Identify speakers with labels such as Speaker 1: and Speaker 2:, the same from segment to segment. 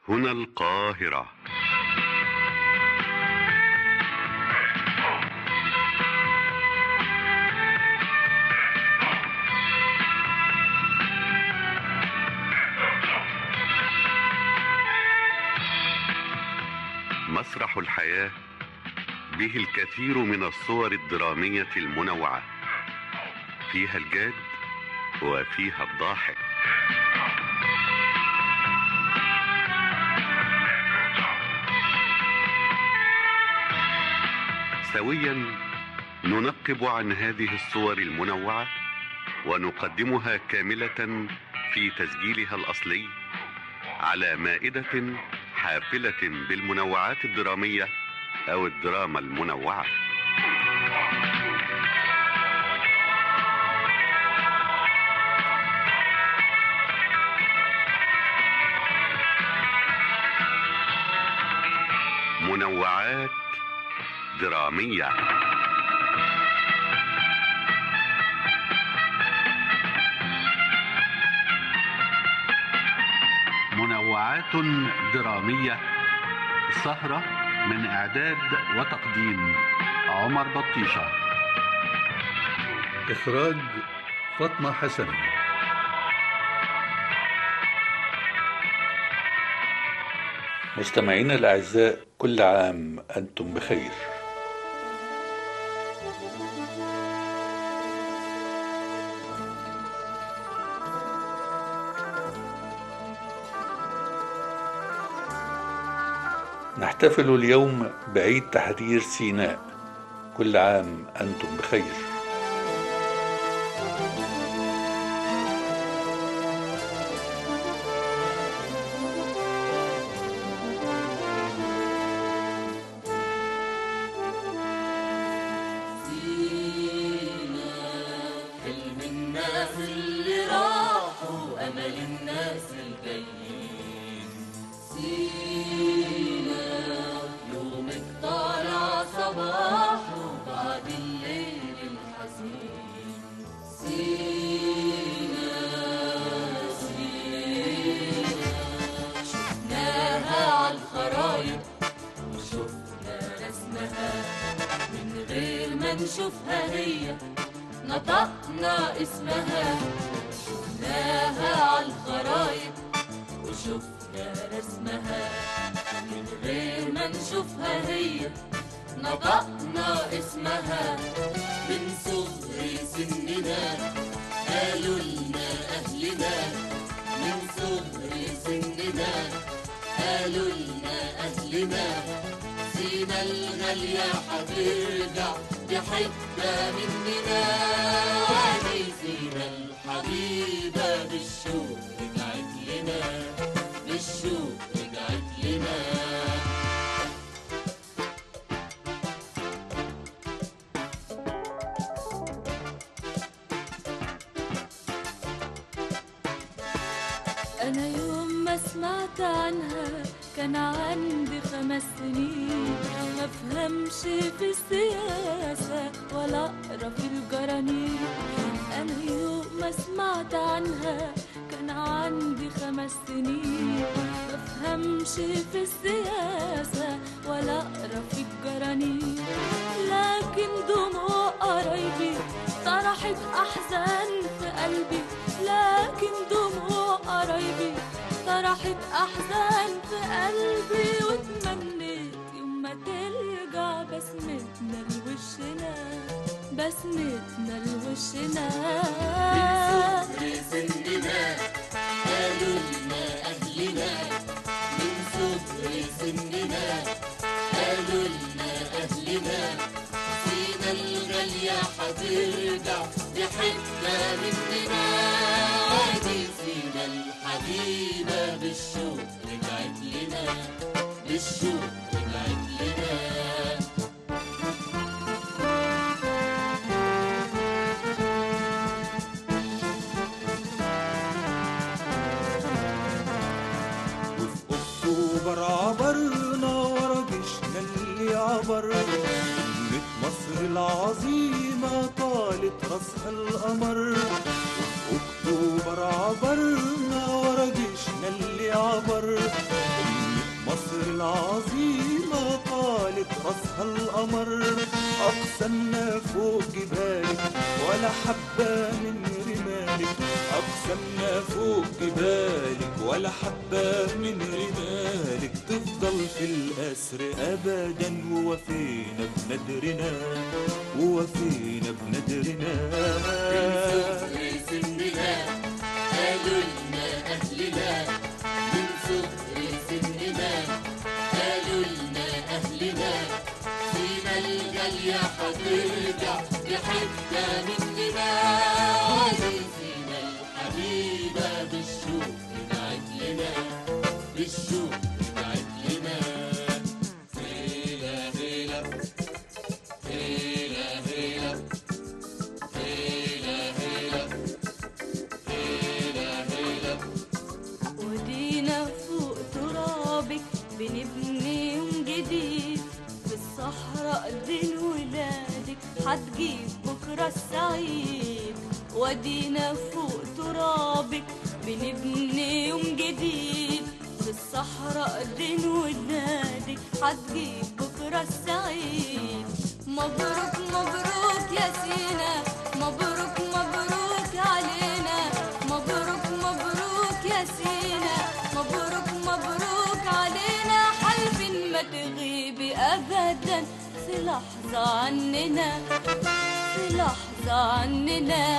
Speaker 1: هنا القاهرة مسرح الحياة به الكثير من الصور الدرامية المنوعة فيها الجاد وفيها الضاحك سويا ننقب عن هذه الصور المنوعة ونقدمها كاملة في تسجيلها الأصلي على مائدة حافلة بالمنوعات الدرامية أو الدراما المنوعة منوعات درامية منوعات درامية سهرة من إعداد وتقديم عمر بطيشة
Speaker 2: إخراج فاطمة حسن مستمعينا الأعزاء كل عام أنتم بخير نحتفل اليوم بعيد تحرير سيناء كل عام أنتم بخير
Speaker 3: حلم الناس اللي راحوا أمل الناس الجايين سينا يومك طالع صباحه بعد الليل الحزين سينا سينا شفناها عالخرايط وشفنا رسمها من غير ما نشوفها هي نطقنا اسمها شفناها عالخرايط وشفنا رسمها من غير ما نشوفها هي نطقنا اسمها من صغر سننا قالوا لنا أهلنا من صغر سننا قالوا لنا أهلنا سينا الغالية هترجع تحبها مننا وادي سينا الحبيبة بالشوق رجعت لنا بالشوق رجعت لنا
Speaker 4: أنا يوم ما سمعت عنها كان عندي خمس سنين ما فهمش في السياسة ولا أقرأ في الجرانين أنا يوم ما سمعت عنها كان عندي خمس سنين ما فهمش في السياسة ولا أقرأ في الجرانين لكن دموع قرايبي طرحت أحزان في قلبي لكن دموع قرايبي طرحت أحزان في قلبي وتمنيت يوم ما ترجع بسمتنا لوشنا بسمتنا لوشنا
Speaker 3: من سننا قالوا لنا أهلنا من صغر سننا قالوا لنا أهلنا سينا الغالية هترجع بحتة مننا عادي سينا الحبيبة بالشوق رجعت لنا بالشوق رجعت لنا
Speaker 5: وفي اكتوبر عبرنا ورا جيشنا اللي عبر كلمة مصر العظيمة طالت راسها القمر وفي اكتوبر عبرنا ورا جيشنا اللي عبر العظيمة طالت راسها القمر أقسمنا فوق جبالك ولا حبة من رمالك أقسمنا فوق جبالك ولا حبة من رمالك تفضل في الأسر أبدا ووفينا بندرنا ووفينا بندرنا
Speaker 3: صغر سننا قالوا لنا أهلنا من صغر سننا قالوا لنا أهلنا فينا الجالية هترجع بحتة مننا عزيزينا الحبيبة بالشوق بتاعت لنا بالشوق بتاعت لنا هيلا هيلا هيلا هيلا هيلا هيلا هيلا هيلا
Speaker 4: ودينا فوق ترابك بنبني يوم جديد في الصحراء دين ولادك هتجيب بكرة السعيد ودينا فوق ترابك بنبني يوم جديد في الصحراء دين ولادك هتجيب بكرة السعيد مبروك مبروك يا سينا مبروك مبروك علينا مبروك مبروك يا سينا مبروك مبروك علينا حلف ما تغيبي ابدا في لحظة عننا في لحظة عننا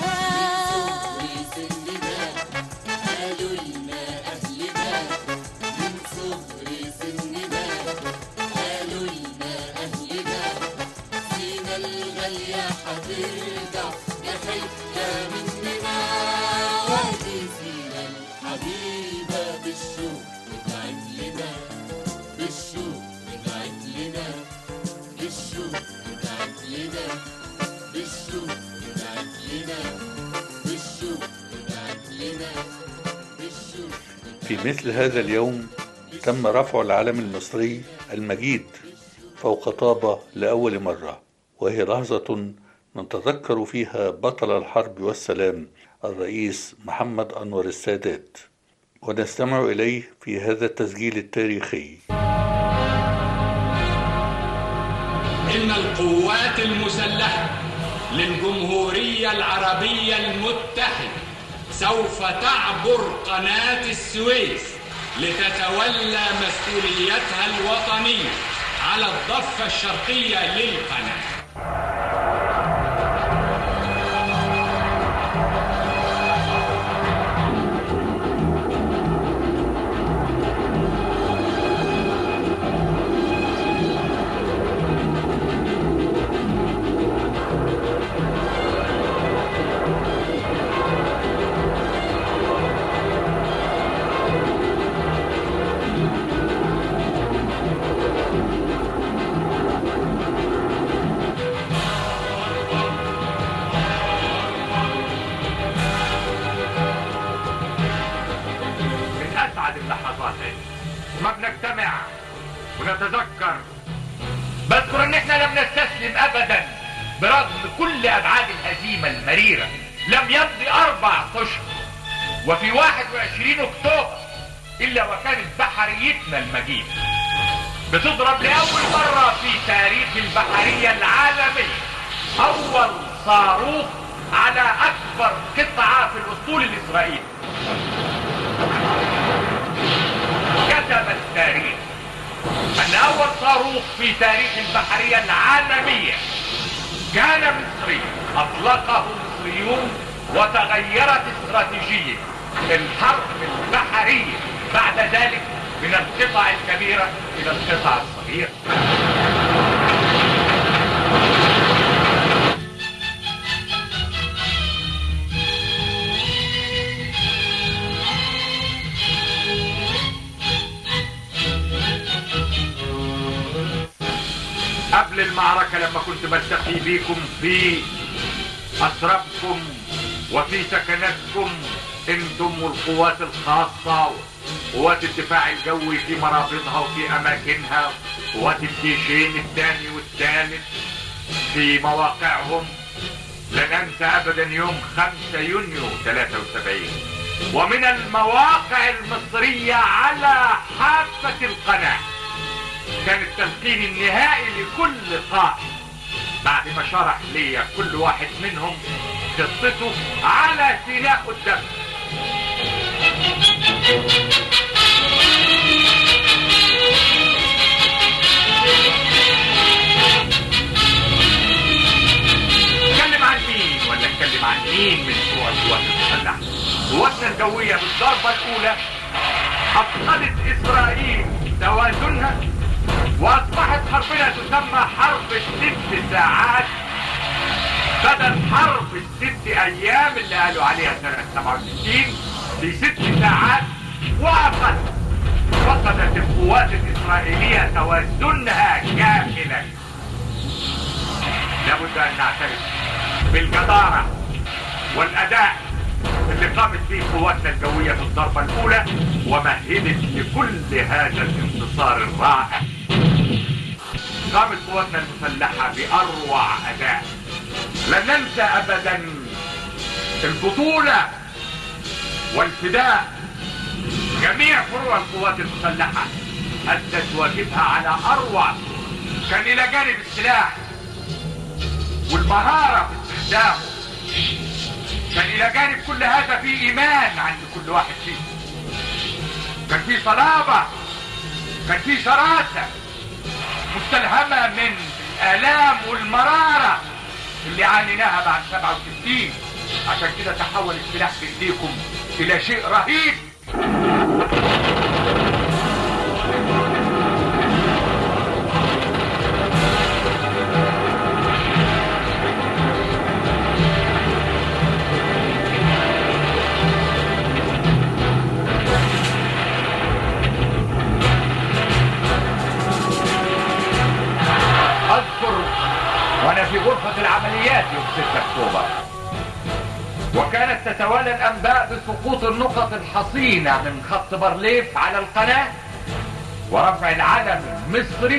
Speaker 3: سننا قالوا لنا أهلنا من صغر سننا قالوا لنا أهلنا فينا الغالية هترجع بحتة مننا وادي فينا الحبيبة بالشوق بتاعت لنا بالشوق بتاعت لنا بالشوق بتاعت لنا بالشوق بتاعت لنا بالشوق بتاعت لنا بالشوق
Speaker 2: في مثل هذا اليوم تم رفع العلم المصري المجيد فوق طابة لأول مرة وهي لحظة نتذكر فيها بطل الحرب والسلام الرئيس محمد أنور السادات ونستمع إليه في هذا التسجيل التاريخي
Speaker 6: إن القوات المسلحة للجمهورية العربية المتحدة سوف تعبر قناة السويس لتتولى مسؤوليتها الوطنية على الضفة الشرقية للقناة
Speaker 7: من اسعد اللحظات ما بنجتمع ونتذكر بذكر ان احنا لم نستسلم ابدا برغم كل ابعاد الهزيمه المريره لم يمضي اربع اشهر وفي 21 اكتوبر الا وكانت بحريتنا المجيده بتضرب لاول مره في تاريخ البحريه العالميه اول صاروخ على اكبر قطعه في الاسطول الاسرائيلي كتب التاريخ ان اول صاروخ في تاريخ البحرية العالمية كان مصريا اطلقه مصريون وتغيرت استراتيجية الحرب البحرية بعد ذلك من القطع الكبيرة الى القطع الصغيرة قبل المعركة لما كنت بلتقي بيكم في أسرابكم وفي سكناتكم انتم والقوات الخاصة قوات الدفاع الجوي في مرابطها وفي أماكنها قوات الجيشين الثاني والثالث في مواقعهم لن أنسى أبدا يوم 5 يونيو 73 ومن المواقع المصرية على حافة القناة كان التلقين النهائي لكل قائد بعد ما شرح لي كل واحد منهم خطته على سيناء الدم اتكلم عن مين ولا اتكلم عن مين من قوى القوات المسلحه قواتنا الجويه بالضربه الاولى افقدت اسرائيل توازنها واصبحت حربنا تسمى حرب الست ساعات بدل حرب الست ايام اللي قالوا عليها سنه 67 في ست ساعات واقل فقدت القوات الاسرائيليه توازنها كاملا لابد ان نعترف بالجدارة والاداء اللي قامت به قواتنا الجوية في الضربة الاولى ومهدت لكل هذا الانتصار الرائع قامت قواتنا المسلحة باروع اداء لن ننسى ابدا البطولة والفداء جميع فروع القوات المسلحة أدت واجبها على أروع كان إلى جانب السلاح والمهارة في استخدامه كان إلى جانب كل هذا في إيمان عند كل واحد فيه كان في صلابة كان في شراسة مستلهمة من الآلام والمرارة اللي عانيناها بعد 67 عشان كده تحول السلاح في ايديكم إلى شيء رهيب اذكر وانا في غرفة العمليات يوم 6 اكتوبر وكانت تتوالى الانباء بسقوط النقط الحصينة من خط بارليف على القناة ورفع العلم المصري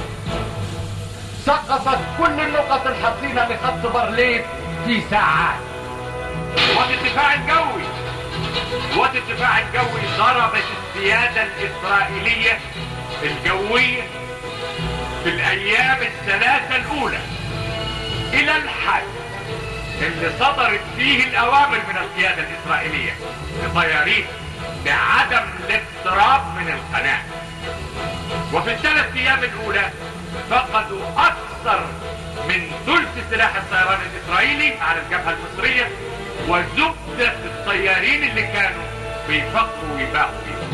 Speaker 7: سقطت كل النقط الحصينة لخط بارليف في ساعات قوات الدفاع الجوي قوات الدفاع الجوي ضربت السيادة الإسرائيلية الجوية في الايام الثلاثة الاولى الى الحد اللي صدرت فيه الاوامر من القيادة الاسرائيلية لطيارين بعدم الاقتراب من القناة وفي الثلاث ايام الاولى فقدوا اكثر من ثلث سلاح الطيران الاسرائيلي على الجبهة المصرية وزبدة الطيارين اللي كانوا بيفقوا ويباقوا فيه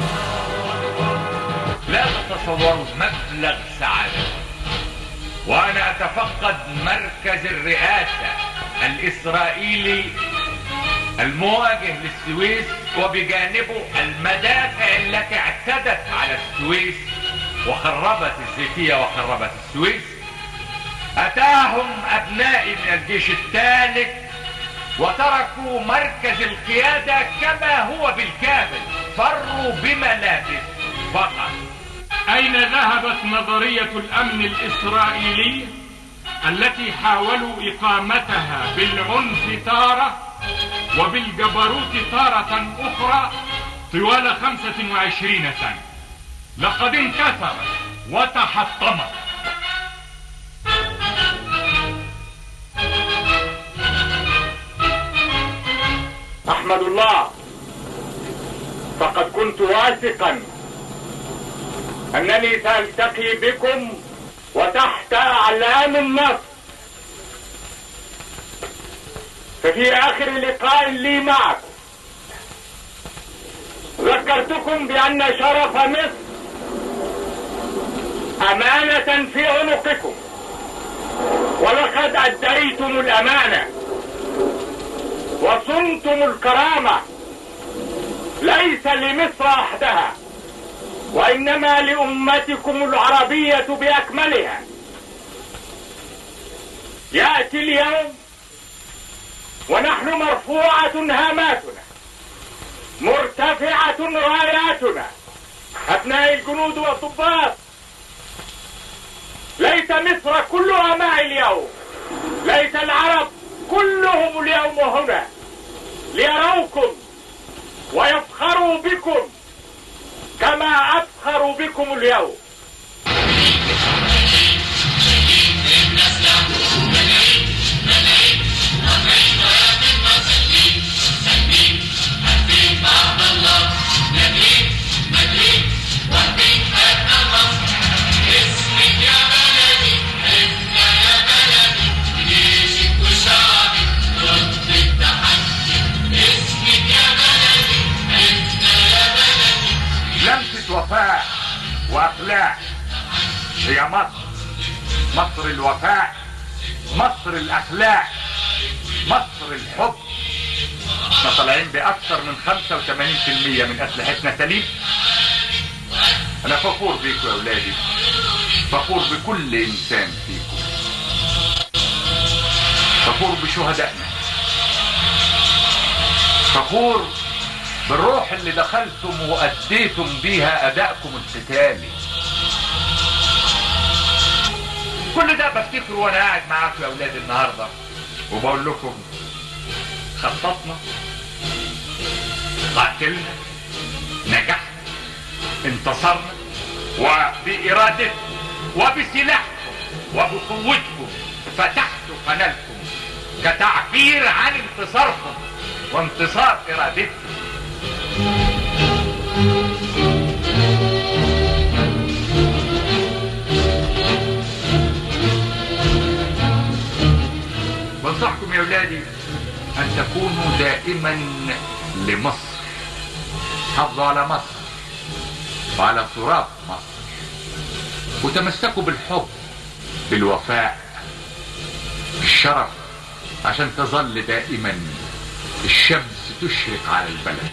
Speaker 7: لا تتصوروا مبلغ سعادة وانا اتفقد مركز الرئاسة الاسرائيلي المواجه للسويس وبجانبه المدافع التي اعتدت على السويس وخربت الزيتية وخربت السويس اتاهم ابنائي من الجيش الثالث وتركوا مركز القيادة كما هو بالكامل فروا بملابس فقط
Speaker 6: أين ذهبت نظرية الأمن الإسرائيلي التي حاولوا إقامتها بالعنف تارة وبالجبروت تارة أخرى طوال خمسة وعشرين سنة لقد انكسرت وتحطمت
Speaker 7: احمد الله فقد كنت واثقا انني سالتقي بكم وتحت اعلام النصر ففي اخر لقاء لي معكم ذكرتكم بان شرف مصر امانة في عنقكم ولقد اديتم الامانة وصنتم الكرامة ليس لمصر وحدها وإنما لأمتكم العربية بأكملها يأتي اليوم ونحن مرفوعة هاماتنا مرتفعة راياتنا أبناء الجنود والضباط ليس مصر كلها معي اليوم ليس العرب كلهم اليوم هنا ليروكم ويفخروا بكم كما أفخر بكم اليوم لمسة وفاء وأخلاق هي مصر مصر الوفاء مصر الأخلاق مصر الحب احنا طالعين بأكثر من 85% من أسلحتنا سليم أنا فخور بيكم يا أولادي فخور بكل إنسان فيكم فخور بشهدائنا فخور بالروح اللي دخلتم وأديتم بيها أدائكم القتالي كل ده بفتكره وأنا قاعد معاكم يا أولاد النهاردة وبقول لكم خططنا قاتلنا نجحنا انتصرنا وبإرادتكم وبسلاحكم وبقوتكم فتحتوا قناتكم كتعبير عن انتصاركم وانتصار إرادتكم بنصحكم يا ولادي أن تكونوا دائما لمصر حافظوا على مصر وعلى تراب مصر وتمسكوا بالحب بالوفاء بالشرف عشان تظل دائما الشمس تشرق على البلد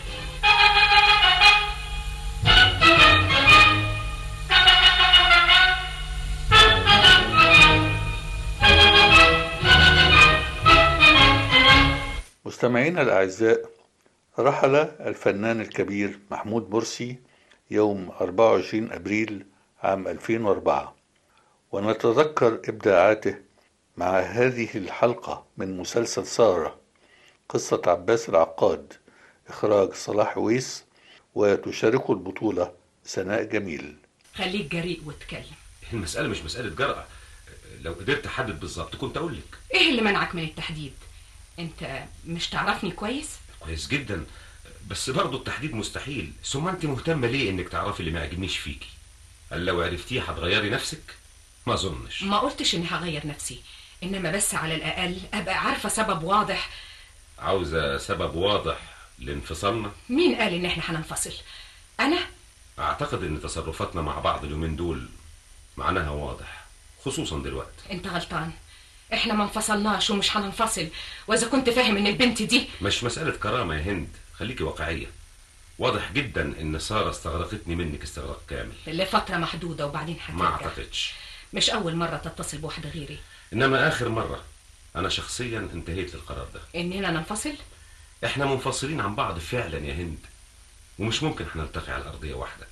Speaker 2: مستمعينا الأعزاء رحل الفنان الكبير محمود مرسي يوم 24 أبريل عام 2004 ونتذكر إبداعاته مع هذه الحلقة من مسلسل سارة قصة عباس العقاد إخراج صلاح ويس وتشاركه البطولة سناء جميل
Speaker 8: خليك جريء واتكلم
Speaker 9: المسألة مش مسألة جرأة لو قدرت أحدد بالظبط كنت أقول لك
Speaker 8: ايه اللي منعك من التحديد انت مش تعرفني كويس
Speaker 9: كويس جدا بس برضه التحديد مستحيل ثم أنت مهتمة ليه إنك تعرفي اللي ما يعجبنيش فيكي هل لو عرفتيه هتغيري نفسك ما أظنش
Speaker 8: ما قلتش اني هغير نفسي انما بس على الاقل ابقى عارفه سبب واضح
Speaker 9: عاوزة سبب واضح لانفصالنا
Speaker 8: مين قال ان احنا هننفصل انا
Speaker 9: أعتقد إن تصرفاتنا مع بعض اليومين دول معناها واضح خصوصا دلوقتي
Speaker 8: انت غلطان احنا ما انفصلناش ومش هننفصل واذا كنت فاهم ان البنت دي
Speaker 9: مش مسألة كرامة يا هند خليكي واقعية واضح جدا إن سارة استغرقتني منك استغراق كامل
Speaker 8: لفتره محدوده وبعدين
Speaker 9: ما
Speaker 8: هترجع
Speaker 9: أعتقدش
Speaker 8: مش اول مره تتصل بواحده غيري
Speaker 9: إنما آخر مرة أنا شخصيا انتهيت للقرار ده
Speaker 8: اننا ننفصل
Speaker 9: احنا منفصلين عن بعض فعلا يا هند ومش ممكن هنلتقي على الارضيه واحده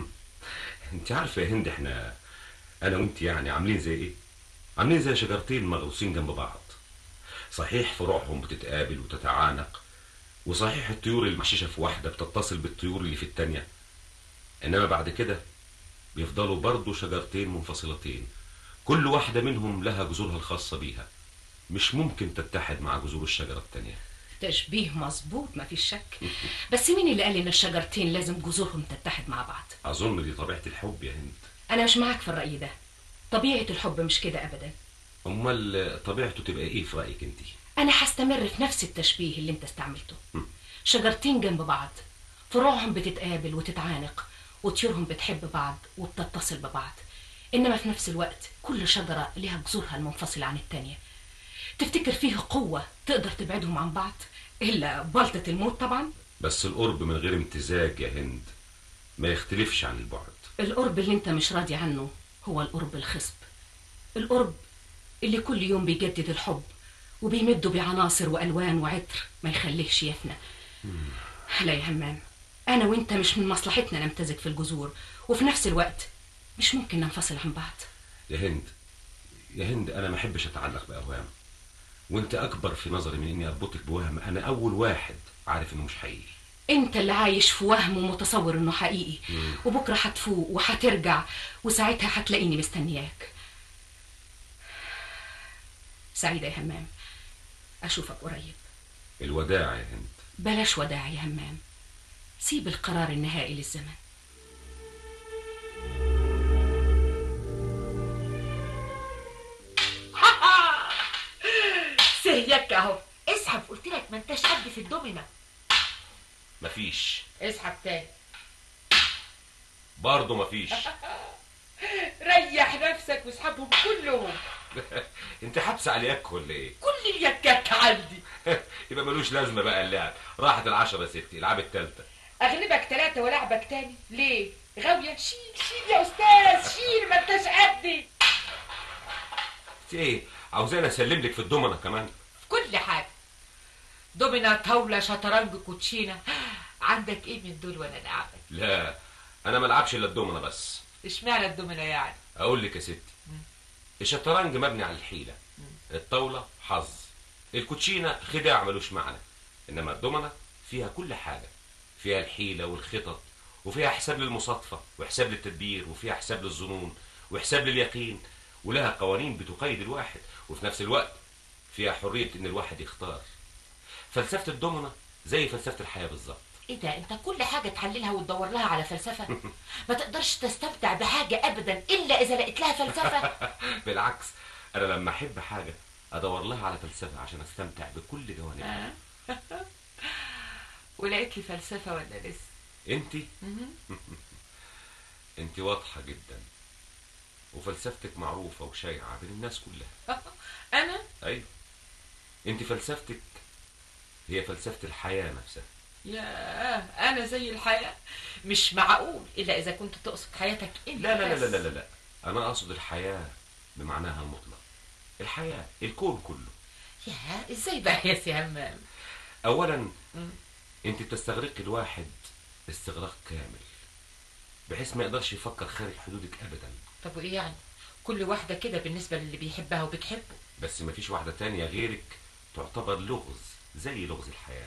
Speaker 9: انت عارفه يا هند احنا انا وانت يعني عاملين زي ايه عاملين زي شجرتين مغروسين جنب بعض صحيح فروعهم بتتقابل وتتعانق وصحيح الطيور المحششه في واحده بتتصل بالطيور اللي في التانيه انما بعد كده بيفضلوا برضه شجرتين منفصلتين كل واحده منهم لها جذورها الخاصه بيها مش ممكن تتحد مع جذور الشجره التانيه
Speaker 8: تشبيه مظبوط ما فيش شك بس مين اللي قال ان الشجرتين لازم جذورهم تتحد مع بعض
Speaker 9: اظن دي طبيعه الحب يا هند
Speaker 8: انا مش معاك في الراي ده طبيعه الحب مش كده ابدا
Speaker 9: امال طبيعته تبقى ايه في رايك انت
Speaker 8: انا هستمر في نفس التشبيه اللي انت استعملته شجرتين جنب بعض فروعهم بتتقابل وتتعانق وطيورهم بتحب بعض وبتتصل ببعض انما في نفس الوقت كل شجره ليها جذورها المنفصله عن التانيه تفتكر فيه قوه تقدر تبعدهم عن بعض الا بلطه الموت طبعا
Speaker 9: بس القرب من غير امتزاج يا هند ما يختلفش عن البعد
Speaker 8: القرب اللي انت مش راضي عنه هو القرب الخصب القرب اللي كل يوم بيجدد الحب وبيمده بعناصر والوان وعطر ما يخليهش يفنى لا يا همام انا وانت مش من مصلحتنا نمتزج في الجذور وفي نفس الوقت مش ممكن ننفصل عن بعض
Speaker 9: يا هند يا هند انا ما احبش اتعلق باوهام وانت اكبر في نظري من اني اربطك بوهم انا اول واحد عارف انه مش حقيقي
Speaker 8: انت اللي عايش في وهم ومتصور انه حقيقي وبكره هتفوق وهترجع وساعتها هتلاقيني مستنياك سعيدة يا همام اشوفك قريب
Speaker 9: الوداع يا هند
Speaker 8: بلاش وداع يا همام سيب القرار النهائي للزمن
Speaker 10: سهيك اهو اسحب قلت لك ما انتش قد في الدومينة
Speaker 9: مفيش
Speaker 10: اسحب تاني
Speaker 9: برضه مفيش
Speaker 10: ريح نفسك واسحبهم كلهم
Speaker 9: انت حابسه على يك ولا ايه
Speaker 10: كل اليكات عندي
Speaker 9: يبقى ملوش لازمه بقى اللعب راحت العشرة يا ستي العب التالتة
Speaker 10: اغلبك ثلاثة والعبك تاني ليه غاوية شيل شيل يا استاذ شيل ما انتش قدي
Speaker 9: انت ايه عاوزاني اسلم لك في الدومنه كمان
Speaker 10: في كل حاجة دومينة طاولة شطرنج كوتشينة عندك ايه من دول وانا العبك
Speaker 9: لا انا ما العبش الا الدومنه بس
Speaker 10: اشمعنى الدومينة يعني
Speaker 9: اقول لك يا ستي الشطرنج مبني على الحيله الطاوله حظ الكوتشينه خداع ملوش معنى انما الدومنه فيها كل حاجه فيها الحيله والخطط وفيها حساب للمصادفه وحساب للتدبير وفيها حساب للظنون وحساب لليقين ولها قوانين بتقيد الواحد وفي نفس الوقت فيها حريه ان الواحد يختار فلسفه الدومنه زي فلسفه الحياه بالظبط
Speaker 10: ايه ده انت كل حاجة تحللها وتدور لها على فلسفة ما تقدرش تستمتع بحاجة ابدا الا اذا لقيت لها فلسفة
Speaker 9: بالعكس انا لما احب حاجه ادور لها على فلسفه عشان استمتع بكل جوانبها
Speaker 10: ولقيت لي فلسفة ولا لسه
Speaker 9: انت انت واضحه جدا وفلسفتك معروفه وشايعه بين الناس كلها
Speaker 10: انا
Speaker 9: ايوه انت فلسفتك هي فلسفه الحياه نفسها
Speaker 10: يا انا زي الحياة مش معقول الا اذا كنت تقصد حياتك انت
Speaker 9: لا لا لا
Speaker 10: بس.
Speaker 9: لا لا لا, لا. انا اقصد الحياه بمعناها المطلق الحياه الكون كله
Speaker 10: يا ازاي بقى يا سي همام
Speaker 9: اولا انت بتستغرقي الواحد استغراق كامل بحيث ما يقدرش يفكر خارج حدودك ابدا
Speaker 10: طب وايه يعني كل واحدة كده بالنسبة للي بيحبها وبتحبه
Speaker 9: بس ما فيش واحده تانية غيرك تعتبر لغز زي لغز الحياه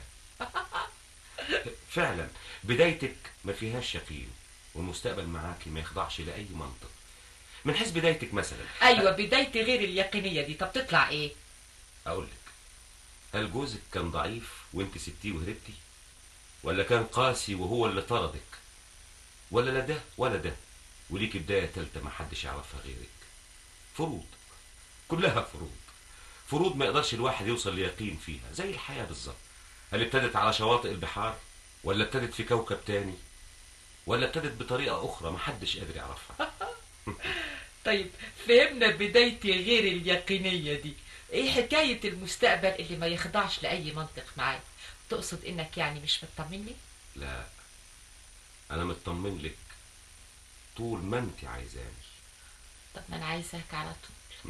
Speaker 9: فعلا بدايتك ما فيهاش يقين والمستقبل معاكي ما يخضعش لاي منطق من حيث بدايتك مثلا
Speaker 10: ايوه بدايتي غير اليقينية دي طب تطلع ايه
Speaker 9: اقول لك هل جوزك كان ضعيف وانت سبتيه وهربتي ولا كان قاسي وهو اللي طردك ولا لا ده ولا ده وليك بداية تالتة ما حدش يعرفها غيرك فروض كلها فروض فروض ما يقدرش الواحد يوصل ليقين فيها زي الحياة بالظبط هل ابتدت على شواطئ البحار ولا ابتدت في كوكب تاني ولا ابتدت بطريقة أخرى ما حدش قادر يعرفها
Speaker 10: طيب فهمنا بدايتي غير اليقينية دي ايه حكاية المستقبل اللي ما يخضعش لأي منطق معاك تقصد انك يعني مش مطمن لي
Speaker 9: لا أنا مطمن لك طول ما أنت عايزاني
Speaker 10: طب ما انا عايزاك على طول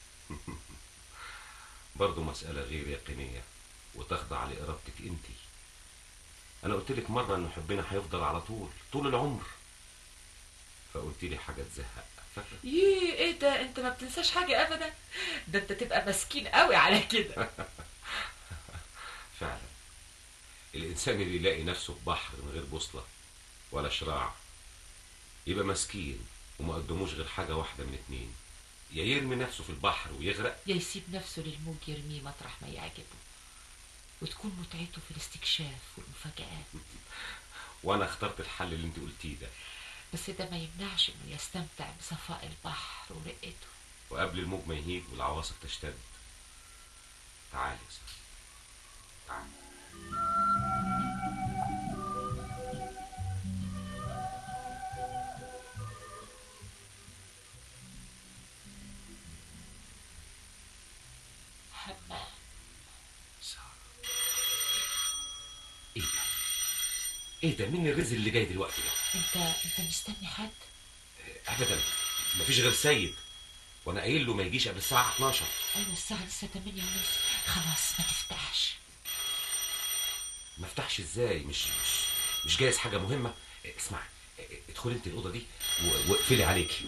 Speaker 9: برضه مسألة غير يقينية وتخضع لإرادتك أنت أنا قلت لك مرة إن حبنا هيفضل على طول طول العمر فقلت لي حاجة تزهق فاكرة؟
Speaker 10: ييه ايه ده انت ما بتنساش حاجة ابدا ده انت تبقى مسكين قوي على كده
Speaker 9: فعلا الإنسان اللي يلاقي نفسه في بحر من غير بوصلة ولا شراع يبقى مسكين وما قدموش غير حاجة واحدة من اتنين يا يرمي نفسه في البحر ويغرق
Speaker 10: يا يسيب نفسه للموج يرميه مطرح ما يعجبه وتكون متعته في الاستكشاف والمفاجآت
Speaker 9: وأنا اخترت الحل اللي أنت قلتيه ده
Speaker 10: بس ده ما يمنعش انه يستمتع بصفاء البحر ورقته
Speaker 9: وقبل الموج ما يهيج والعواصف تشتد تعالي يا سارة تعالي
Speaker 10: همام
Speaker 9: سارة ايه ده؟ ايه ده؟ مين الرزل اللي جاي دلوقتي ده؟
Speaker 10: انت انت مستني حد
Speaker 9: ابدا مفيش غير سيد وانا قايل له ما يجيش قبل الساعه 12
Speaker 10: ايوه الساعة لسه 8 ونص خلاص ما تفتحش
Speaker 9: ما افتحش ازاي مش مش مش جايز حاجه مهمه اسمع ادخلي انت الاوضه دي و- واقفلي عليكي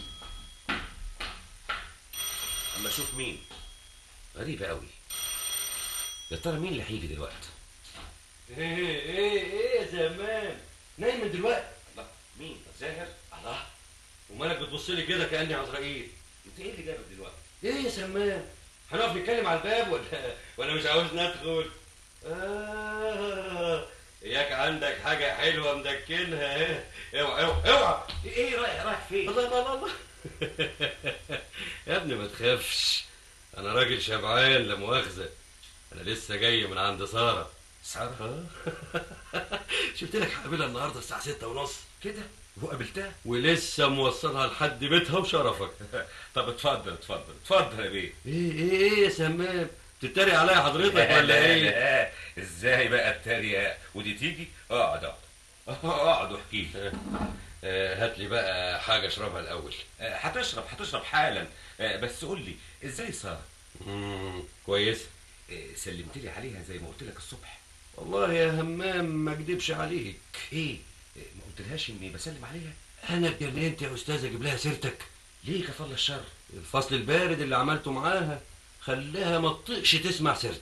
Speaker 9: اما اشوف مين غريبه قوي يا ترى مين اللي هيجي دلوقتي
Speaker 11: ايه ايه ايه يا زمان نايم من دلوقتي
Speaker 9: الله مين زاهر
Speaker 11: الله ومالك بتبص لي كده كاني عزرائيل
Speaker 9: انت ايه اللي جابك دلوقتي
Speaker 11: ايه يا سمان هنقف نتكلم على الباب ولا ولا مش عاوز ندخل آه اياك عندك حاجة حلوة مدكنها ايه اوعى اوعى اوعى
Speaker 9: ايه رايح رايح فين
Speaker 11: الله الله الله الله يا ابني ما تخافش انا راجل شبعان لا مؤاخذة انا لسه جاي من عند سارة
Speaker 9: سارة
Speaker 11: شفت لك هقابلها النهارده الساعة ستة ونص
Speaker 9: كده وقابلتها
Speaker 11: ولسه موصلها لحد بيتها وشرفك
Speaker 9: طب اتفضل اتفضل اتفضل يا بيه
Speaker 11: ايه ايه ايه يا سمام تتريق عليا حضرتك
Speaker 9: لا،
Speaker 11: ولا
Speaker 9: لا،
Speaker 11: ايه
Speaker 9: لا. ازاي بقى التريقة ودي تيجي اقعد اقعد اقعد واحكي لي
Speaker 11: آه، هات لي بقى حاجة اشربها الاول
Speaker 9: آه، هتشرب هتشرب حالا آه، بس قول لي ازاي سارة
Speaker 11: مم، كويسة
Speaker 9: آه، سلمت لي عليها زي ما قلت لك الصبح
Speaker 11: والله يا همام ما اكدبش عليك
Speaker 9: ايه آه، ما قلتلهاش اني بسلم عليها
Speaker 11: انا اتجننت يا استاذ اجيب لها سيرتك
Speaker 9: ليه كفر الشر
Speaker 11: الفصل البارد اللي عملته معاها خلاها ما تطيقش تسمع سيرتك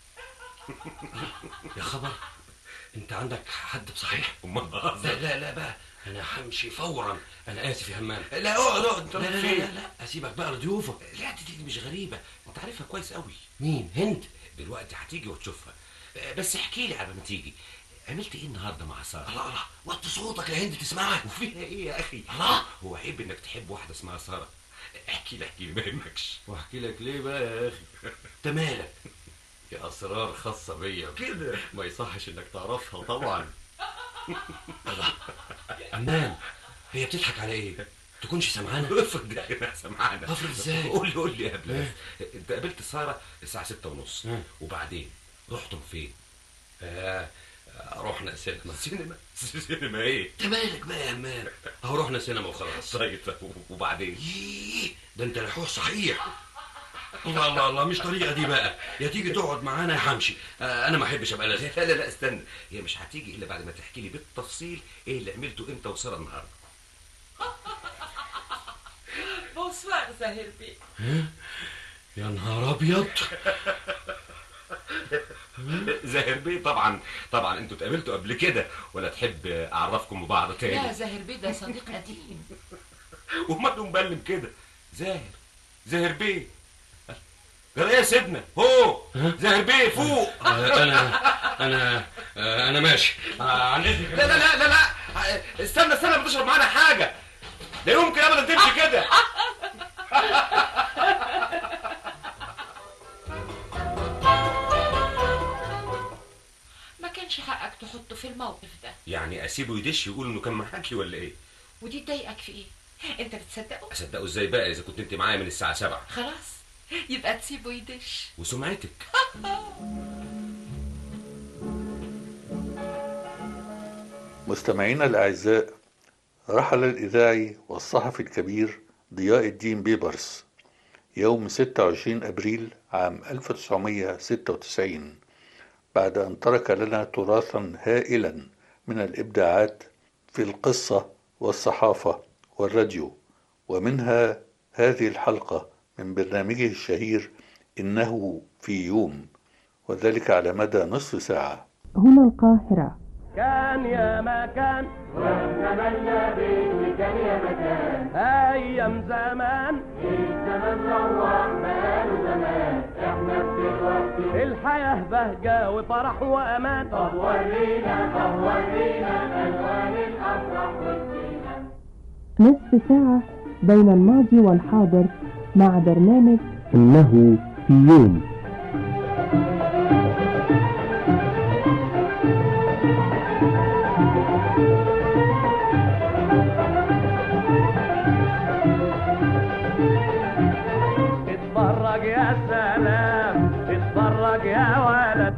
Speaker 11: يا خبر انت عندك حد بصحيح
Speaker 9: امال
Speaker 11: لا لا لا بقى انا همشي فورا انا اسف يا همام لا اقعد اقعد لا لا, لا, لا, لا اسيبك بقى لضيوفك
Speaker 9: لا دي, دي مش غريبة انت عارفها كويس قوي
Speaker 11: مين هند
Speaker 9: دلوقتي هتيجي وتشوفها آه، بس احكي لي قبل ما تيجي عملت ايه النهارده مع ساره
Speaker 11: الله الله وطي صوتك يا هند تسمعك
Speaker 9: وفيها ايه يا اخي
Speaker 11: الله.
Speaker 9: هو عيب انك تحب واحده اسمها ساره احكي لي احكي لي ما يهمكش
Speaker 11: واحكي لك ليه بقى يا اخي انت مالك دي اسرار خاصه بيا
Speaker 9: كده
Speaker 11: ما يصحش انك تعرفها طبعا الله امان هي بتضحك على ايه تكونش سمعانه
Speaker 9: افرض انا سمعانه
Speaker 11: افرض ازاي؟
Speaker 9: قول لي قول لي قبل
Speaker 11: إيه؟
Speaker 9: انت قابلت ساره الساعه ستة ونص
Speaker 11: إيه؟
Speaker 9: وبعدين رحتم فين
Speaker 11: آه رحنا سينما
Speaker 9: سينما سينما ايه
Speaker 11: انت مالك بقى يا امان اهو رحنا سينما وخلاص
Speaker 9: طيب وبعدين
Speaker 11: ييه ده انت لحوح صحيح الله الله الله مش طريقه دي بقى يا تيجي تقعد معانا يا همشي آه انا ما احبش ابقى لازم
Speaker 9: لا لا لا استنى هي مش هتيجي الا بعد ما تحكي لي بالتفصيل ايه اللي عملته انت وساره النهارده
Speaker 10: بونسوار زاهر بيه
Speaker 11: يا نهار ابيض
Speaker 9: زاهر بيه طبعا طبعا انتوا اتقابلتوا قبل كده ولا تحب اعرفكم ببعض
Speaker 10: لا
Speaker 9: تاني
Speaker 10: زاهر بيه ده صديق قديم
Speaker 9: وماله مبلم كده زاهر زاهر بيه جرى ايه يا سيدنا هو زاهر بيه فوق
Speaker 11: آه انا انا آه انا ماشي آه عن اذنك
Speaker 9: لا لا لا لا لا استنى استنى بتشرب معانا حاجه لا يمكن ابدا تمشي كده
Speaker 10: ما كانش حقك تحطه في الموقف ده
Speaker 9: يعني اسيبه يدش يقول انه كان معاكي ولا ايه
Speaker 10: ودي تضايقك في ايه انت بتصدقه
Speaker 9: اصدقه ازاي بقى اذا كنت انت معايا من الساعه 7
Speaker 10: خلاص يبقى تسيبه يدش
Speaker 9: وسمعتك
Speaker 2: مستمعينا الأعزاء رحل الإذاعي والصحفي الكبير ضياء الدين بيبرس يوم 26 أبريل عام 1996 بعد أن ترك لنا تراثا هائلا من الإبداعات في القصة والصحافة والراديو ومنها هذه الحلقة من برنامجه الشهير إنه في يوم وذلك على مدى نصف ساعة
Speaker 12: هنا القاهرة
Speaker 13: كان يا ما كان واتمنى بيتي كان يا مكان ايام زمان الزمان روح بقاله زمان احنا في الوقت الحياه بهجه وفرح وامان طب ورينا طب ورينا الوان الافراح والزينه
Speaker 12: نصف ساعة بين الماضي والحاضر مع برنامج
Speaker 14: إنه في يوم
Speaker 13: اتفرج يا سلام اتفرج يا ولد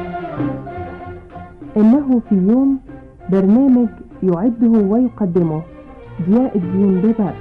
Speaker 12: إنه في يوم برنامج يعده ويقدمه ضياء الدين بيبرس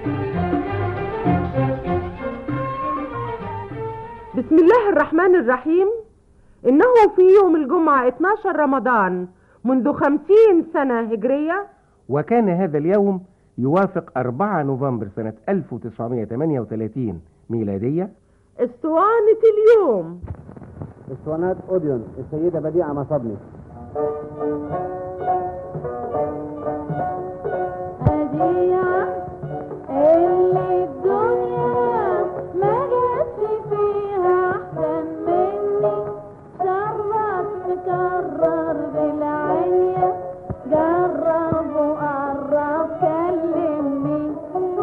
Speaker 15: بسم الله الرحمن الرحيم إنه في يوم الجمعة 12 رمضان منذ خمسين سنة هجرية
Speaker 14: وكان هذا اليوم يوافق 4 نوفمبر سنة 1938 ميلادية
Speaker 15: اسطوانة اليوم
Speaker 16: اسطوانات اوديون السيدة بديعة مصبني أديع اللي الدنيا ما جاتش فيها أحسن مني شرف مكرر بالعية جرب وقرب كلمني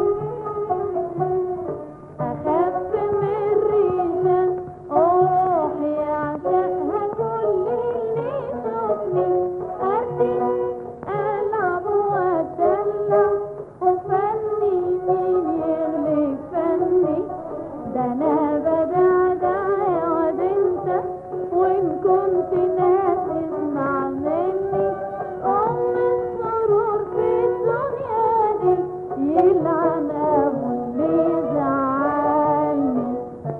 Speaker 16: أخف من الريشة روحي عشقها كل اللي يشوفني أرتي ألعب وأتدلع وفني مين يغلب فني ده أنا بدعدع يا واد أنت وإن كنت ناسي اسمع مني أم السرور في الدنيا دي يلعن أبو اللي زعلني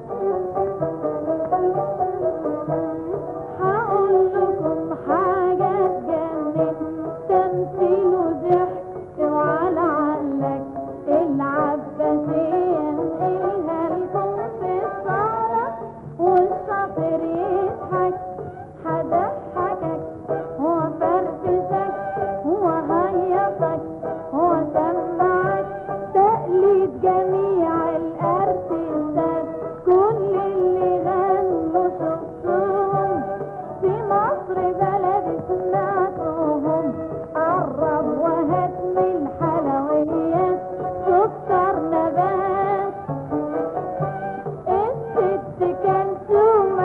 Speaker 16: هقول لكم حاجة تجنن تمثيل وضحك وعلى عقلك العباسية نقلها لكم في الصالة والشاطر يضحك هضحكك وفرفشك وهيصك وسمعك تقليد جميع الارتيستات كل اللي غنوا شفتهم في مصر بلدي سمعتهم قرب وهات من الحلويات سكر نبات الست كلثوم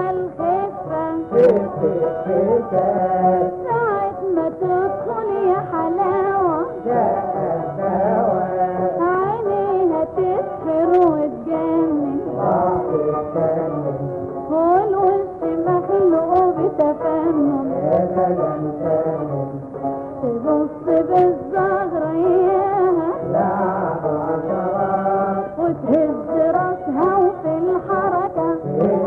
Speaker 16: الخفة ساعة ما تدخل يا حلاوة عينيها تسحر وتجنن والوش مخلوق بتفنن تبص بالزهرة اياها وتهز راسها وفي الحركة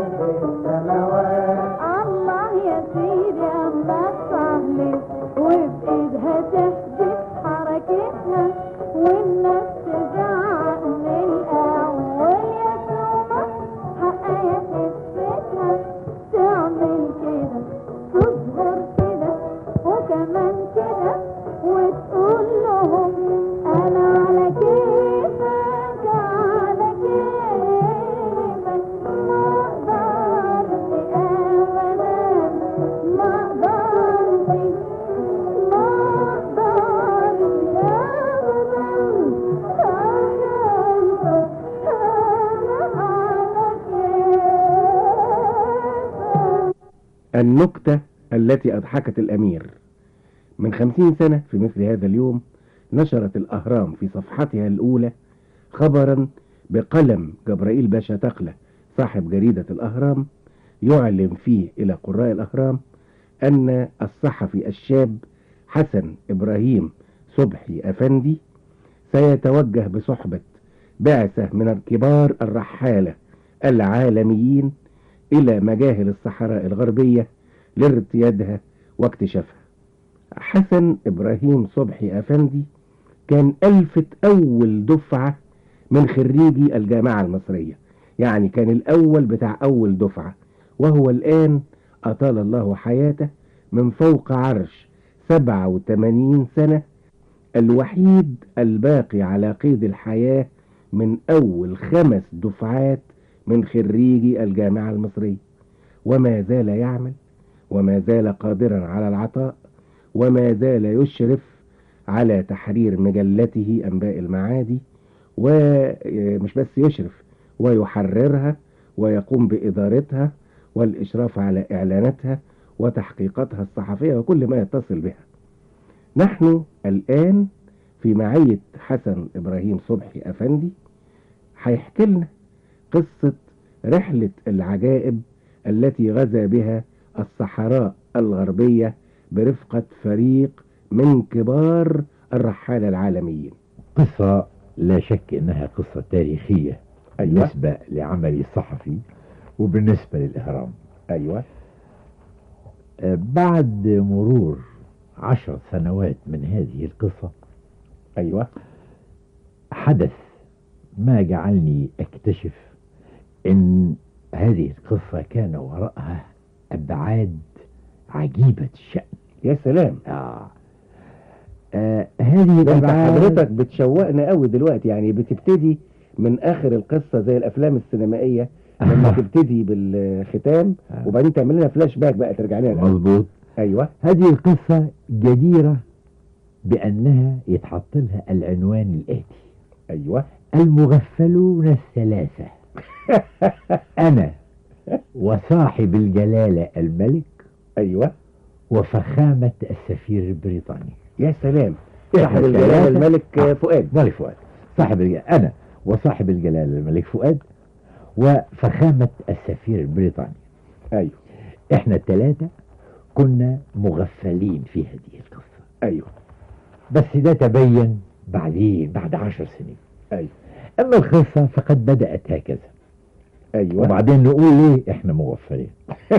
Speaker 16: الله يا سيدي اما تصلي وبايدها تحدث حركتها والناس تزعق من الاول يا سومة حقها خفتها تعمل كده تصغر كده وكمان كده وتقول لهم انا على كيفك على كيفك ما اقدرش ابدا ما اقدرش ما اقدرش ابدا انا على
Speaker 14: النكتة التي أضحكت الأمير من خمسين سنة في مثل هذا اليوم نشرت الأهرام في صفحتها الأولى خبرا بقلم جبرائيل باشا تقلة صاحب جريدة الأهرام يعلن فيه إلى قراء الأهرام أن الصحفي الشاب حسن إبراهيم صبحي أفندي سيتوجه بصحبة بعثة من الكبار الرحالة العالميين إلى مجاهل الصحراء الغربية لارتيادها واكتشافها حسن إبراهيم صبحي أفندي كان ألفت أول دفعة من خريجي الجامعة المصرية يعني كان الأول بتاع أول دفعة وهو الآن أطال الله حياته من فوق عرش 87 سنة الوحيد الباقي على قيد الحياة من أول خمس دفعات من خريجي الجامعة المصرية وما زال يعمل وما زال قادرا على العطاء وما زال يشرف على تحرير مجلته أنباء المعادي ومش بس يشرف ويحررها ويقوم بإدارتها والإشراف على إعلاناتها وتحقيقاتها الصحفية وكل ما يتصل بها نحن الآن في معية حسن إبراهيم صبحي أفندي هيحكي لنا قصة رحلة العجائب التي غزا بها الصحراء الغربية برفقة فريق من كبار الرحالة العالميين
Speaker 17: قصة لا شك انها قصة تاريخية
Speaker 14: أيوة.
Speaker 17: بالنسبة لعملي الصحفي وبالنسبة للإهرام
Speaker 14: أيوة
Speaker 17: بعد مرور عشر سنوات من هذه القصة
Speaker 14: أيوة
Speaker 17: حدث ما جعلني أكتشف أن هذه القصة كان وراءها أبعاد عجيبة الشأن
Speaker 14: يا سلام
Speaker 17: اه, آه هذه
Speaker 14: ده انت
Speaker 17: الأبعاد
Speaker 14: حضرتك بتشوقنا قوي دلوقتي يعني بتبتدي من اخر القصه زي الافلام السينمائيه لما تبتدي بالختام وبعدين تعمل لنا فلاش باك بقى ترجع لنا الأول.
Speaker 17: مظبوط
Speaker 14: ايوه
Speaker 17: هذه القصة جديرة بأنها يتحط لها العنوان الآتي
Speaker 14: أيوة
Speaker 17: المغفلون الثلاثة أنا وصاحب الجلالة الملك
Speaker 14: أيوة
Speaker 17: وفخامة السفير البريطاني
Speaker 14: يا سلام
Speaker 17: إحنا
Speaker 14: صاحب الجلالة
Speaker 17: الثلاثة-
Speaker 14: الملك
Speaker 17: آه،
Speaker 14: فؤاد
Speaker 17: ملك فؤاد صاحب الجلالة أنا وصاحب الجلالة الملك فؤاد وفخامة السفير البريطاني
Speaker 14: أيوة
Speaker 17: إحنا الثلاثة كنا مغفلين في هذه القصة
Speaker 14: أيوة
Speaker 17: بس ده تبين بعدين بعد عشر سنين
Speaker 14: أيوة
Speaker 17: أما القصة فقد بدأت هكذا
Speaker 14: أيوة
Speaker 17: وبعدين نقول ليه إحنا مغفلين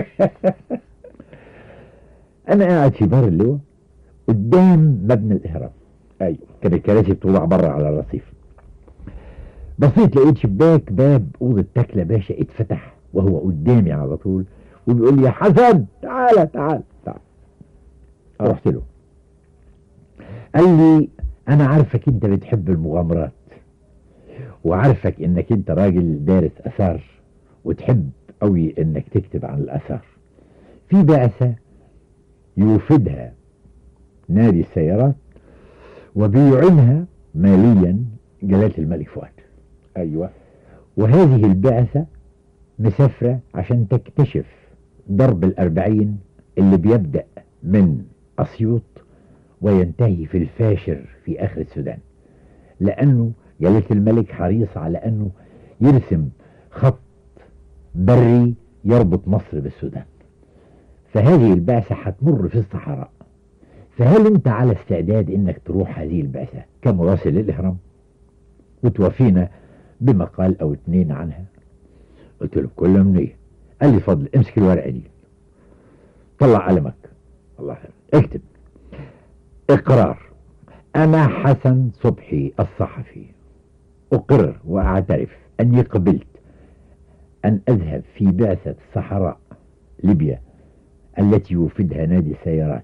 Speaker 17: أنا قاعد في دار اللواء قدام مبنى الإهرام
Speaker 14: أيوة
Speaker 17: كان الكراسي بتوضع بره على الرصيف بصيت لقيت شباك باب أوضة تكلة باشا اتفتح وهو قدامي على طول وبيقول لي يا حسن تعالى تعالى تعالى رحت له قال لي أنا عارفك أنت بتحب المغامرات وعارفك إنك أنت راجل دارس آثار وتحب قوي إنك تكتب عن الآثار في بعثة يوفدها نادي السيارات وبيعنها ماليا جلالة الملك فؤاد
Speaker 14: أيوة
Speaker 17: وهذه البعثة مسافرة عشان تكتشف ضرب الأربعين اللي بيبدأ من أسيوط وينتهي في الفاشر في آخر السودان لأنه جلالة الملك حريص على أنه يرسم خط بري يربط مصر بالسودان فهذه البعثة هتمر في الصحراء فهل انت على استعداد انك تروح هذه البعثة كمراسل للإهرام وتوافينا بمقال او اتنين عنها قلت له بكل امنية قال لي فضل امسك الورقة دي طلع قلمك الله خير اكتب اقرار انا حسن صبحي الصحفي اقر واعترف اني قبلت ان اذهب في بعثة الصحراء ليبيا التي يوفدها نادي السيارات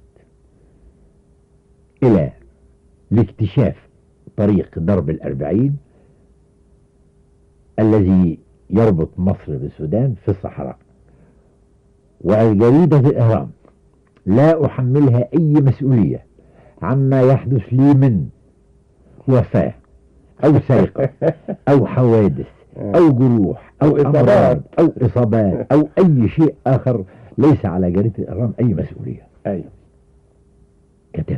Speaker 17: إلى لاكتشاف طريق درب الأربعين الذي يربط مصر بالسودان في الصحراء وجريدة الإهرام لا أحملها أي مسؤولية عما يحدث لي من وفاة أو سرقة أو حوادث أو جروح أو
Speaker 14: أو إصابات.
Speaker 17: أمراض أو إصابات أو أي شيء آخر ليس على جريدة الإهرام أي مسؤولية
Speaker 14: أيوة
Speaker 17: كتبت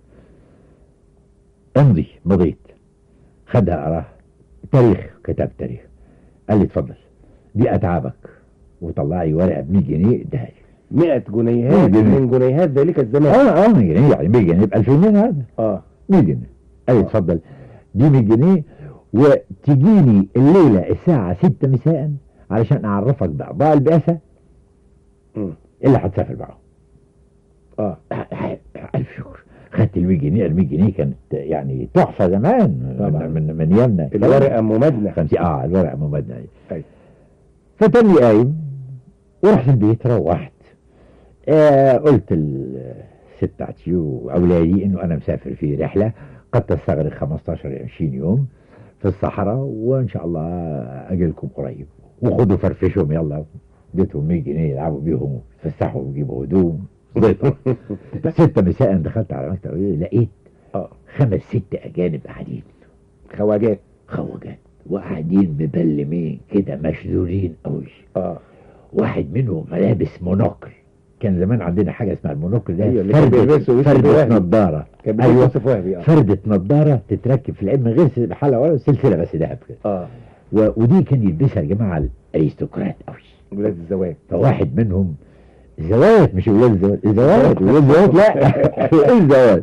Speaker 17: امضي مضيت خدها أراه تاريخ كتبت تاريخ قال لي اتفضل دي أتعابك وطلع لي ورقة ب 100 جنيه اداها لي
Speaker 14: 100 جنيهات
Speaker 17: مية جنيه.
Speaker 14: من جنيهات ذلك الزمان
Speaker 17: اه اه 100 جنيه يعني 100 جنيه ب 2000 جنيه هذا
Speaker 14: اه
Speaker 17: 100 جنيه قال لي اتفضل دي 100 جنيه وتجيني الليلة الساعة 6 مساء علشان أعرفك بأعضاء البعثة
Speaker 14: مم.
Speaker 17: اللي هتسافر معاهم
Speaker 14: اه
Speaker 17: ألف شكر خدت ال 100 جنيه ال 100 جنيه كانت يعني تحفة زمان
Speaker 14: طبعا.
Speaker 17: من من, من يمنا
Speaker 14: الورقة ممدنة
Speaker 17: خمسين اه الورقة ممدنة
Speaker 14: أيوة.
Speaker 17: فتني قايم ورحت البيت روحت آه قلت الست عتي واولادي انه انا مسافر في رحله قد تستغرق 15 20 يوم في الصحراء وان شاء الله اجي لكم قريب وخدوا فرفشهم يلا اديتهم 100 جنيه يلعبوا بيهم يتفسحوا ويجيبوا هدوم ضيطة ستة مساء دخلت على مكتب لقيت
Speaker 14: اه
Speaker 17: خمس ست اجانب قاعدين
Speaker 14: خواجات
Speaker 17: خواجات وقاعدين مبلمين كده مشدودين قوي
Speaker 14: اه
Speaker 17: واحد منهم لابس مونوكل كان زمان عندنا حاجه اسمها المونوكل ده
Speaker 14: أيوة، اللي كان بيلبسه يوسف
Speaker 17: فردة
Speaker 14: وهبي.
Speaker 17: نظاره
Speaker 14: كان بيلبسه يوسف وهبي، آه.
Speaker 17: فردة نظاره تتركب في العين من غير س- حلقه ولا سلسله بس ذهب كده
Speaker 14: اه
Speaker 17: و... ودي كان يلبسها الجماعه الارستقراط قوي
Speaker 14: ولاد الزواج
Speaker 17: فواحد منهم زوات مش ولاد زوات زوات ولاد زوات لا ولاد زوات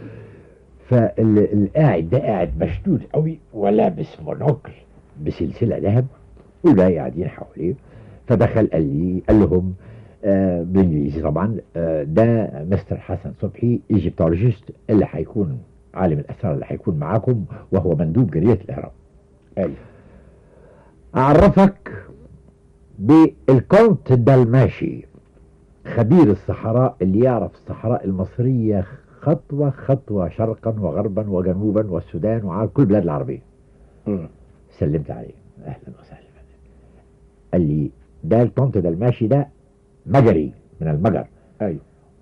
Speaker 17: فالقاعد ده قاعد مشدود قوي ولابس مونوكل بسلسله ذهب والباقي قاعدين حواليه فدخل قال لي قال لهم آه بالانجليزي طبعا آه ده مستر حسن صبحي ايجيبتولوجيست اللي هيكون عالم الاثار اللي هيكون معاكم وهو مندوب جريده الاهرام
Speaker 14: ايوه
Speaker 17: اعرفك بالكونت دالماشي خبير الصحراء اللي يعرف الصحراء المصرية خطوة خطوة شرقا وغربا وجنوبا والسودان وعلى كل البلاد العربية سلمت عليه أهلا وسهلا قال لي ده الطنط ده الماشي ده مجري من المجر
Speaker 14: أيوه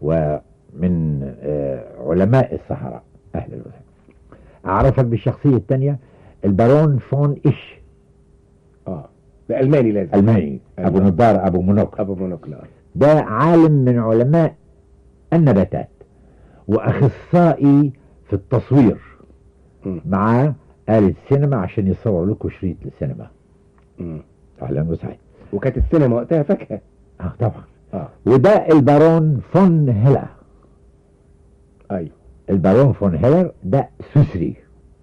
Speaker 17: ومن آه، علماء الصحراء أهلا وسهلا أعرفك بالشخصية الثانية البارون فون إيش
Speaker 14: اه ده ألماني لازم
Speaker 17: ألماني أبو نضار أبو منوكل
Speaker 14: أبو منوكل آه.
Speaker 17: ده عالم من علماء النباتات واخصائي في التصوير معاه آلة سينما عشان يصور لكم شريط للسينما
Speaker 14: مم.
Speaker 17: اهلا وسهلا
Speaker 14: وكانت السينما وقتها فاكهة
Speaker 17: اه طبعا
Speaker 14: اه
Speaker 17: وده البارون فون هيلر
Speaker 14: ايوه
Speaker 17: البارون فون هيلر ده سويسري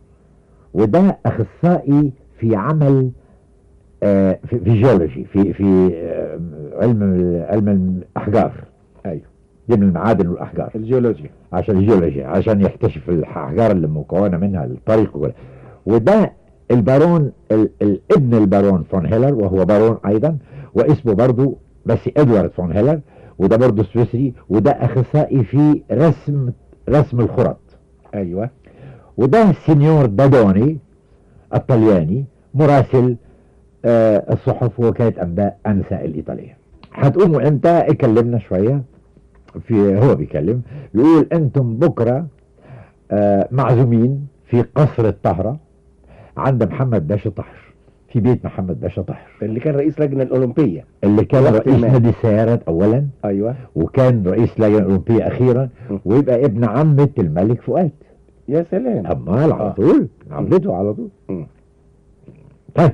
Speaker 17: وده اخصائي في عمل آه في, في جيولوجي في في آه علم علم الاحجار
Speaker 14: ايوه
Speaker 17: علم المعادن والاحجار
Speaker 14: الجيولوجيا
Speaker 17: عشان الجيولوجيا عشان يكتشف الاحجار اللي مكونه منها الطريق وكده وده البارون ال الابن البارون فون هيلر وهو بارون ايضا واسمه برضو بس ادوارد فون هيلر وده برضو سويسري وده اخصائي في رسم رسم الخرط
Speaker 14: ايوه
Speaker 17: وده سينيور دادوني الطلياني مراسل آه الصحف وكالة انباء انسا الايطاليه هتقوموا امتى اتكلمنا شويه في هو بيكلم يقول انتم بكره آه معزومين في قصر الطهره عند محمد باشا طحر في بيت محمد باشا طحر
Speaker 14: اللي كان رئيس لجنة الأولمبية
Speaker 17: اللي كان
Speaker 14: وقت
Speaker 17: رئيس
Speaker 14: ما.
Speaker 17: نادي السيارات اولا
Speaker 14: ايوه
Speaker 17: وكان رئيس لجنه الاولمبيه اخيرا ويبقى ابن عمه الملك فؤاد
Speaker 14: يا سلام
Speaker 17: امال على
Speaker 14: آه.
Speaker 17: طول عمته على طول
Speaker 14: مم.
Speaker 17: طيب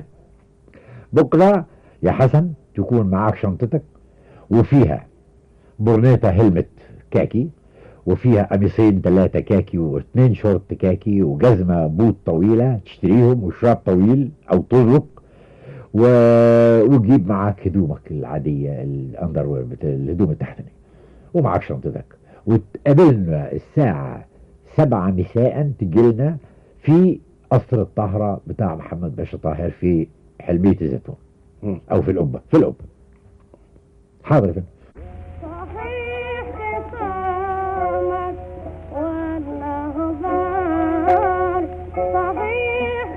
Speaker 17: بكره يا حسن تكون معاك شنطتك وفيها برنيطة هلمت كاكي وفيها قميصين ثلاثة كاكي واثنين شورت كاكي وجزمة بوت طويلة تشتريهم وشراب طويل أو تزرق و... وتجيب معاك هدومك العادية الأندروير بتاع الهدوم التحتانية ومعاك شنطتك وتقابلنا الساعة سبعة مساء تجيلنا في قصر الطهرة بتاع محمد باشا طاهر في حلمية الزيتون
Speaker 14: مم.
Speaker 17: أو في القبة في القبة حاضر يا فندم
Speaker 16: صحيح خصامك ولا غبار صحيح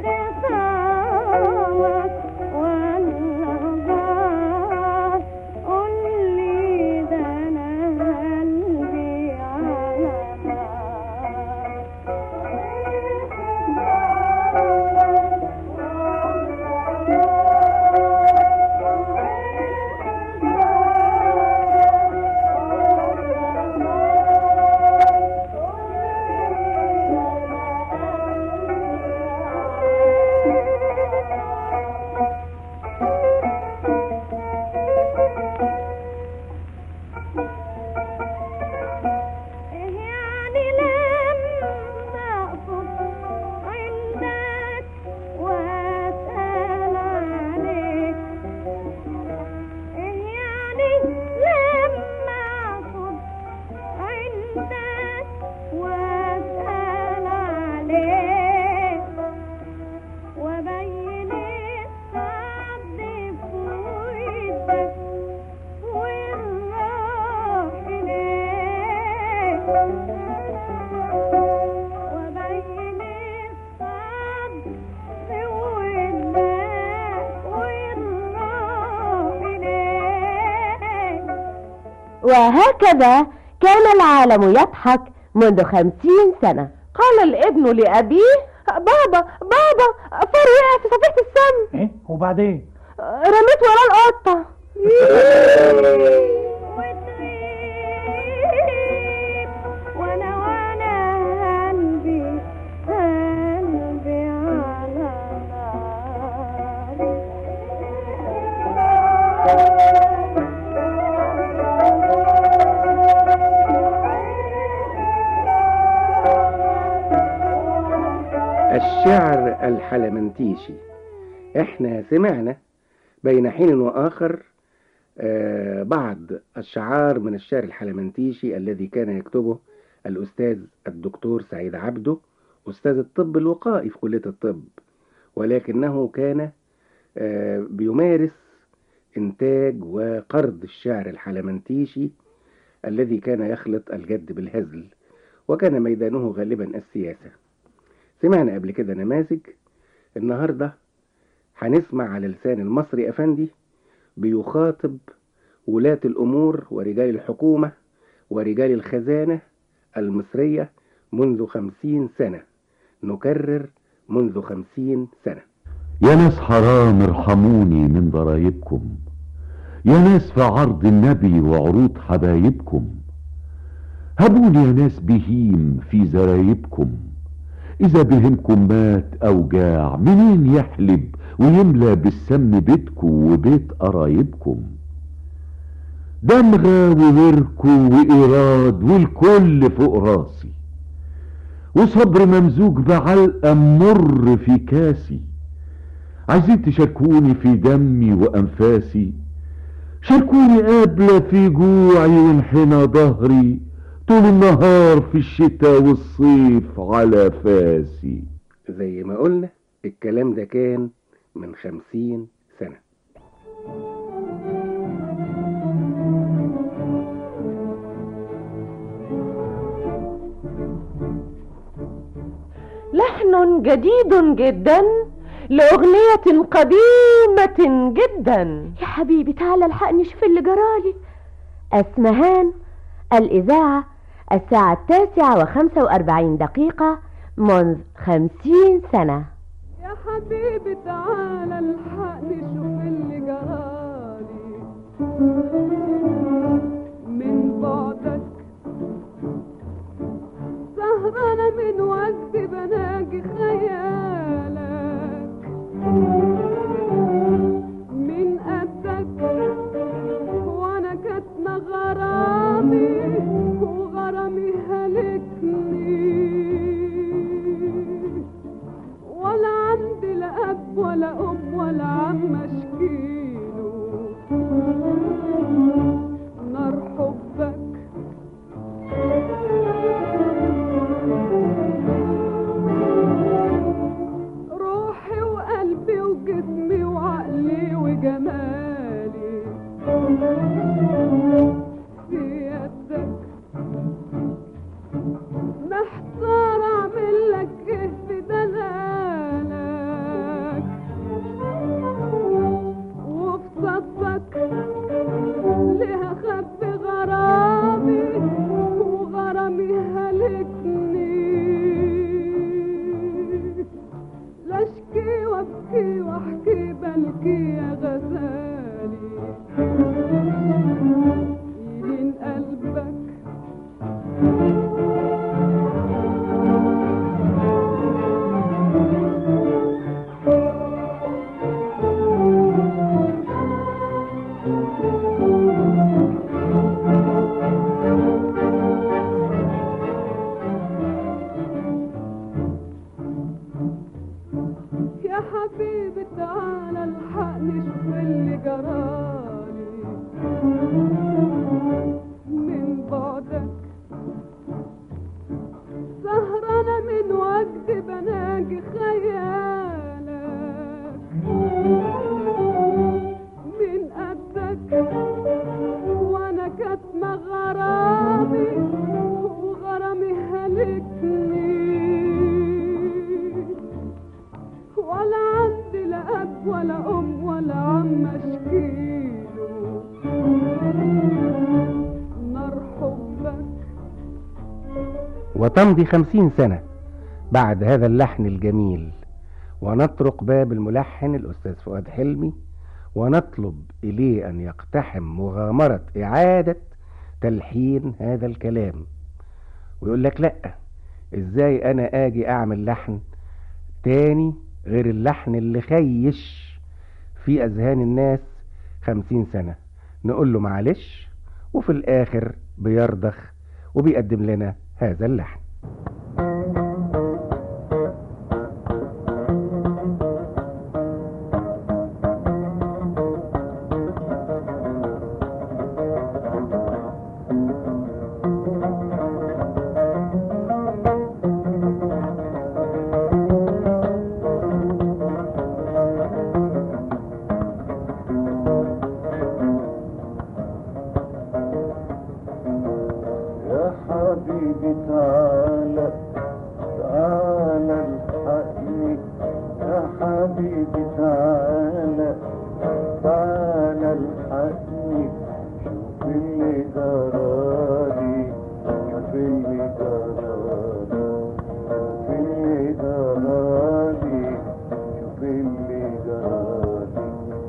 Speaker 16: خصامك ولا غبار قول لي ده انا قلبي على يعني لما أقف عندك وأسأل عليك يعني لما أقف عندك وأسأل عليك وأبين الصعب في ودك والراح إليك وأبين الصعب في ودك والراح إليك
Speaker 18: وهكذا كان العالم يضحك منذ خمسين سنة
Speaker 15: قال الابن لأبيه بابا بابا فار وقع في صفيحة السم
Speaker 19: ايه وبعدين
Speaker 15: رميت وراه القطة
Speaker 16: وانا وانا قلبي قلبي على
Speaker 14: الشعر الحلمنتيشي احنا سمعنا بين حين واخر آه، بعض الشعار من الشعر الحلمنتيشي الذي كان يكتبه الاستاذ الدكتور سعيد عبده استاذ الطب الوقائي في كليه الطب ولكنه كان آه، بيمارس انتاج وقرض الشعر الحلمنتيشي الذي كان يخلط الجد بالهزل وكان ميدانه غالبا السياسة سمعنا قبل كده نماذج النهاردة هنسمع على لسان المصري أفندي بيخاطب ولاة الأمور ورجال الحكومة ورجال الخزانة المصرية منذ خمسين سنة نكرر منذ خمسين سنة
Speaker 19: يا ناس حرام ارحموني من ضرايبكم يا ناس في عرض النبي وعروض حبايبكم هبوني يا ناس بهيم في زرايبكم إذا بهمكم مات أو جاع منين يحلب ويملى بالسمن بيتكم وبيت قرايبكم دمغة ووركو وإيراد والكل فوق راسي وصبر ممزوج بعلقة مر في كاسي عايزين تشاركوني في دمي وأنفاسي شاركوني قابلة في جوعي وانحنى ظهري طول النهار في الشتاء والصيف على فاسي
Speaker 14: زي ما قلنا الكلام ده كان من خمسين سنة
Speaker 15: لحن جديد جدا لأغنية قديمة جدا
Speaker 18: يا حبيبي تعالى الحقني شوف اللي جرالي أسمهان الإذاعة الساعة التاسعة وخمسة وأربعين دقيقة منذ خمسين سنة
Speaker 20: يا حبيبي تعالى الحقني شوف اللي جرالي من بعدك سهرانة من وقت بناجي خيالك من قدك وانا كاتمة غرامي وغرامي هلكني ولا عندي لا اب ولا ام ولا عم اشكيله نار حبك روحي وقلبي وجسمي وعقلي وجمالي في يدك محتار اعمل لك ايه في دلالك وفي صفك ليه اخبي غرامي وغرامي هلكني لا اشكي وابكي واحكي بلكي يا غزالي يلين قلبك يا حبيبي تعالى الحقني شوف اللي جرالي من بعدك سهرانة من وقت بناجي خيالك من قدك وانا كاتمة غرامي وغرامي هلكني ولا عندي لا اب ولا ام ولا عم اشكيله نار حبك
Speaker 14: وتمضي خمسين سنة بعد هذا اللحن الجميل ونطرق باب الملحن الأستاذ فؤاد حلمي ونطلب إليه أن يقتحم مغامرة إعادة تلحين هذا الكلام ويقول لك لأ إزاي أنا آجي أعمل لحن تاني غير اللحن اللي خيش في أذهان الناس خمسين سنة نقول له معلش وفي الآخر بيرضخ وبيقدم لنا هذا اللحن
Speaker 21: حبيبي تعالى تعالى الحقني شوف اللي جرالي شوف اللي جرالي شوف اللي جرالي شوف اللي جرالي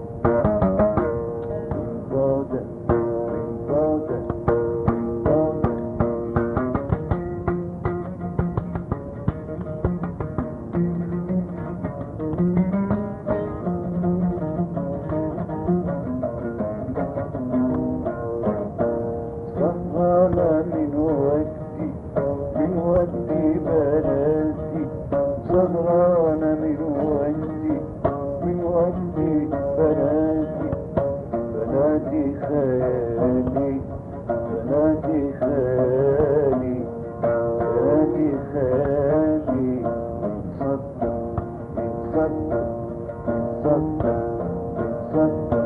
Speaker 21: من بعدك من بعدك من بعدك سهرانة من وقتي من وقتي بناتي سهرانة من وقتي من وقتي بناتي بناتي خيالي بناتي خيالي بناتي خيالي صدق صدق صدق صدق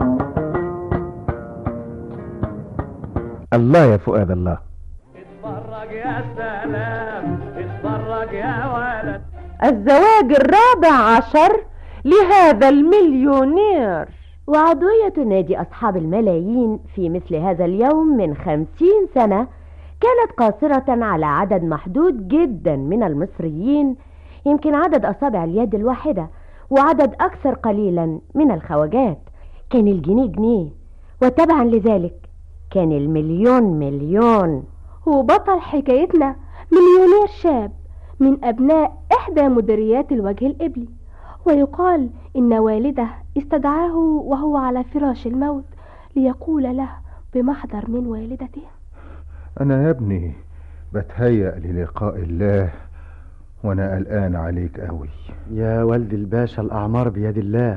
Speaker 14: الله يا فؤاد الله
Speaker 13: اتفرج يا سلام اتفرج يا ولد
Speaker 15: الزواج الرابع عشر لهذا المليونير
Speaker 18: وعضوية نادي أصحاب الملايين في مثل هذا اليوم من خمسين سنة كانت قاصرة على عدد محدود جدا من المصريين يمكن عدد أصابع اليد الواحدة وعدد أكثر قليلا من الخواجات كان الجنيه جنيه وتبعا لذلك كان المليون مليون
Speaker 22: وبطل حكايتنا مليونير شاب من أبناء إحدى مديريات الوجه الإبلي ويقال إن والده استدعاه وهو على فراش الموت ليقول له بمحضر من والدته
Speaker 23: أنا يا ابني بتهيأ للقاء الله وأنا قلقان عليك أوي
Speaker 24: يا والد الباشا الأعمار بيد الله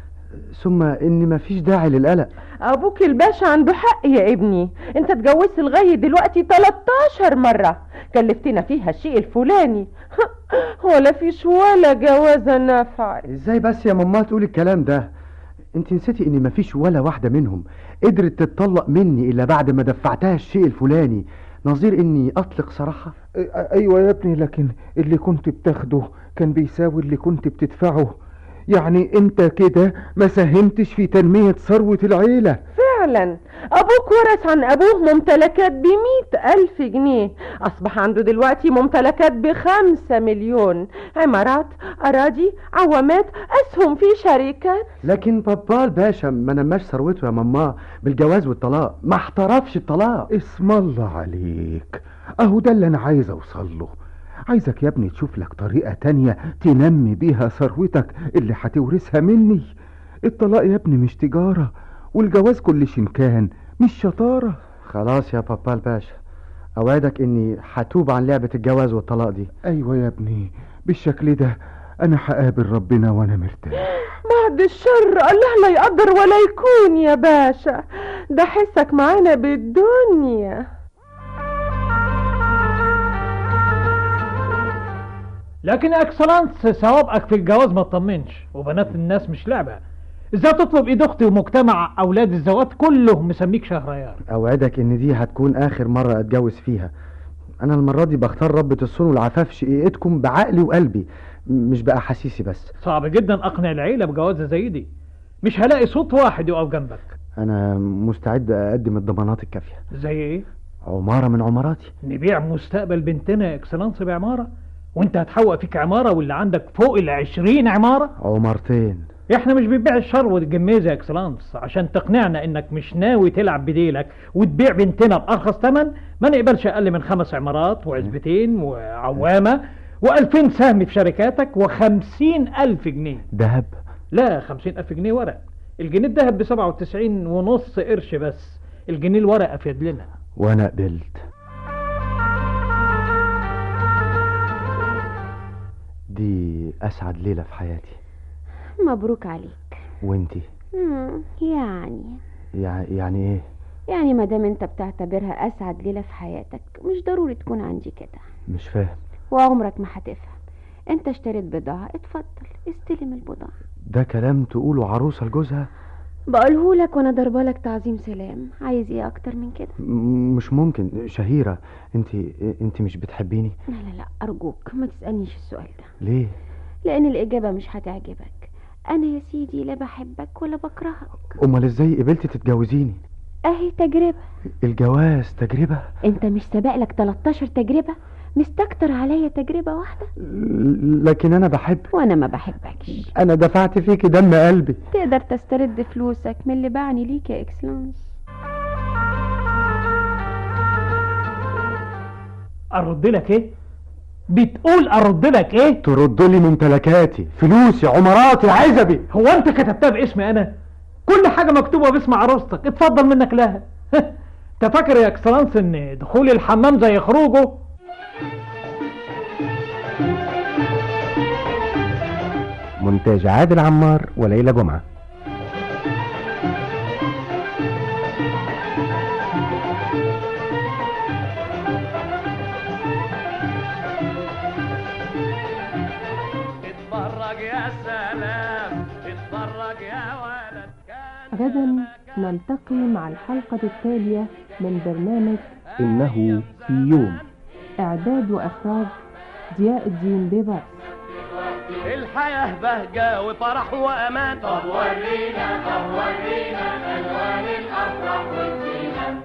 Speaker 24: ثم إن مفيش داعي للقلق
Speaker 15: ابوك الباشا عنده حق يا ابني انت اتجوزت لغايه دلوقتي 13 مره كلفتنا فيها الشيء الفلاني ولا فيش ولا جوازه نفعت
Speaker 24: ازاي بس يا ماما تقول الكلام ده انت نسيتي ان مفيش ولا واحدة منهم قدرت تتطلق مني الا بعد ما دفعتها الشيء الفلاني نظير اني اطلق صراحة
Speaker 23: أيوة يا ابني لكن اللي كنت بتاخده كان بيساوي اللي كنت بتدفعه يعني انت كده ما ساهمتش في تنمية ثروة العيلة
Speaker 15: فعلا ابوك ورث عن ابوه ممتلكات بمئة الف جنيه اصبح عنده دلوقتي ممتلكات بخمسة مليون عمارات اراضي عوامات اسهم في شركات
Speaker 24: لكن بابا الباشا ما نماش ثروته يا ماما بالجواز والطلاق ما احترفش الطلاق
Speaker 23: اسم الله عليك اهو ده اللي انا عايز اوصل له عايزك يا ابني تشوف لك طريقة تانية تنمي بيها ثروتك اللي هتورثها مني الطلاق يا ابني مش تجارة والجواز كل شنكان مش شطارة
Speaker 24: خلاص يا بابا الباشا اوعدك اني هتوب عن لعبة الجواز والطلاق دي
Speaker 23: ايوه يا ابني بالشكل ده انا هقابل ربنا وانا مرتاح
Speaker 15: بعد الشر الله لا يقدر ولا يكون يا باشا ده حسك معانا بالدنيا
Speaker 25: لكن اكسلانس سوابقك في الجواز ما تطمنش وبنات الناس مش لعبة ازاي تطلب ايد اختي ومجتمع اولاد الزواج كله مسميك شهريار
Speaker 24: اوعدك ان دي هتكون اخر مرة اتجوز فيها انا المرة دي بختار ربة الصون والعفاف شقيقتكم بعقلي وقلبي م- مش باحاسيسي بس
Speaker 25: صعب جدا اقنع العيلة بجوازة زي دي مش هلاقي صوت واحد يقف جنبك
Speaker 24: انا مستعد اقدم الضمانات الكافية
Speaker 25: زي ايه
Speaker 24: عمارة من عماراتي
Speaker 25: نبيع مستقبل بنتنا يا اكسلانس بعمارة وانت هتحوق فيك عمارة واللي عندك فوق العشرين عمارة
Speaker 24: عمارتين
Speaker 25: احنا مش بنبيع الشر والجميزة يا اكسلانس عشان تقنعنا انك مش ناوي تلعب بديلك وتبيع بنتنا بارخص ثمن ما نقبلش اقل من خمس عمارات وعزبتين وعوامة والفين سهم في شركاتك وخمسين الف جنيه
Speaker 24: دهب
Speaker 25: لا خمسين الف جنيه ورق الجنيه الذهب بسبعة وتسعين ونص قرش بس الجنيه الورق افيد لنا
Speaker 24: وانا قبلت دي اسعد ليلة في حياتي
Speaker 18: مبروك عليك
Speaker 24: وانتي
Speaker 18: مم، يعني
Speaker 24: يع- يعني ايه
Speaker 18: يعني ما دام انت بتعتبرها اسعد ليله في حياتك مش ضروري تكون عندي كده
Speaker 24: مش فاهم
Speaker 18: وعمرك ما هتفهم انت اشتريت بضاعه اتفضل استلم البضاعه
Speaker 24: ده كلام تقوله عروسة لجوزها
Speaker 18: بقولهولك وانا ضربالك تعظيم سلام عايز ايه اكتر من كده
Speaker 24: م- مش ممكن شهيرة انت انت مش بتحبيني
Speaker 18: لا لا لا ارجوك ما تسالنيش السؤال ده
Speaker 24: ليه
Speaker 1: لأن الإجابة مش هتعجبك أنا يا سيدي لا بحبك ولا بكرهك
Speaker 24: امال ازاي قبلتي تتجوزيني
Speaker 1: أهي تجربة
Speaker 24: الجواز تجربة
Speaker 1: أنت مش سابقلك 13 تجربة مستكتر عليا تجربة واحدة
Speaker 24: ل- لكن انا بحبك
Speaker 1: وأنا ما بحبكش
Speaker 24: انا دفعت فيكي دم قلبي
Speaker 1: تقدر تسترد فلوسك من اللي باعني ليك يا إكسلانس
Speaker 25: ارد لك ايه بتقول ارد لك ايه
Speaker 24: تردوا لي ممتلكاتي فلوسي عمراتي عزبي
Speaker 25: هو انت كتبتها باسمي انا كل حاجه مكتوبه باسم عروستك اتفضل منك لها انت فاكر يا اكسلانس ان دخول الحمام زي خروجه
Speaker 14: مونتاج عادل عمار وليلى جمعة
Speaker 13: اتفرج يا سلام اتفرج يا ولد
Speaker 12: غدا نلتقي مع الحلقة التالية من برنامج
Speaker 14: إنه في يوم
Speaker 12: إعداد وإخراج ضياء الدين بيبرس
Speaker 13: الحياة بهجة وفرح وأمان
Speaker 3: طب ورينا طب ورينا ألوان الأفراح والزينة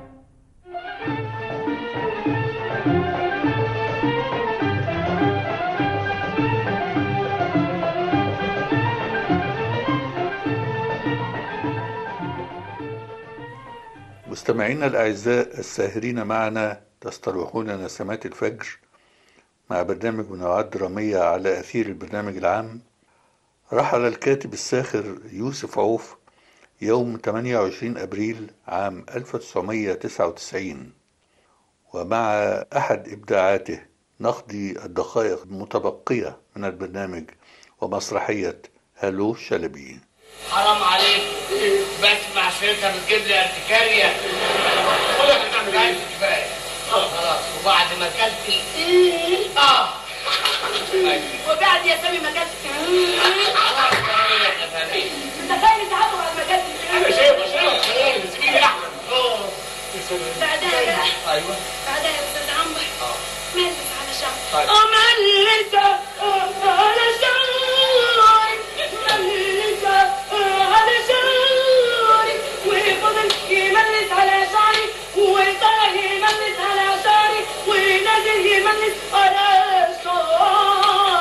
Speaker 2: مستمعينا الأعزاء الساهرين معنا تستروحون نسمات الفجر مع برنامج منوعات درامية على أثير البرنامج العام رحل الكاتب الساخر يوسف عوف يوم 28 أبريل عام 1999 ومع أحد إبداعاته نقضي الدقائق المتبقية من البرنامج ومسرحية هالو شلبي
Speaker 3: حرام عليك بسمع سيرتها بتجيب لي ارتكارية خد يا بتعمل ايه؟ كفاية خلاص وبعد ما اكلت ال- اه
Speaker 4: وبعد يا سامي ما كانت
Speaker 3: خلاص كمان يا فهمين
Speaker 4: انت فاهم انت عارفه بعد ما كانت
Speaker 3: انا شايف شايف شايف سيبيني احمد
Speaker 4: بعدها بقى
Speaker 3: ايوه
Speaker 4: بعدها يا استاذ عمرو ملس على شعري
Speaker 3: طيب.
Speaker 4: اه ملس على شعري ملس على شعري وفضل يملس على شعري وطلع يملس على شعري ونازل يملس على شعري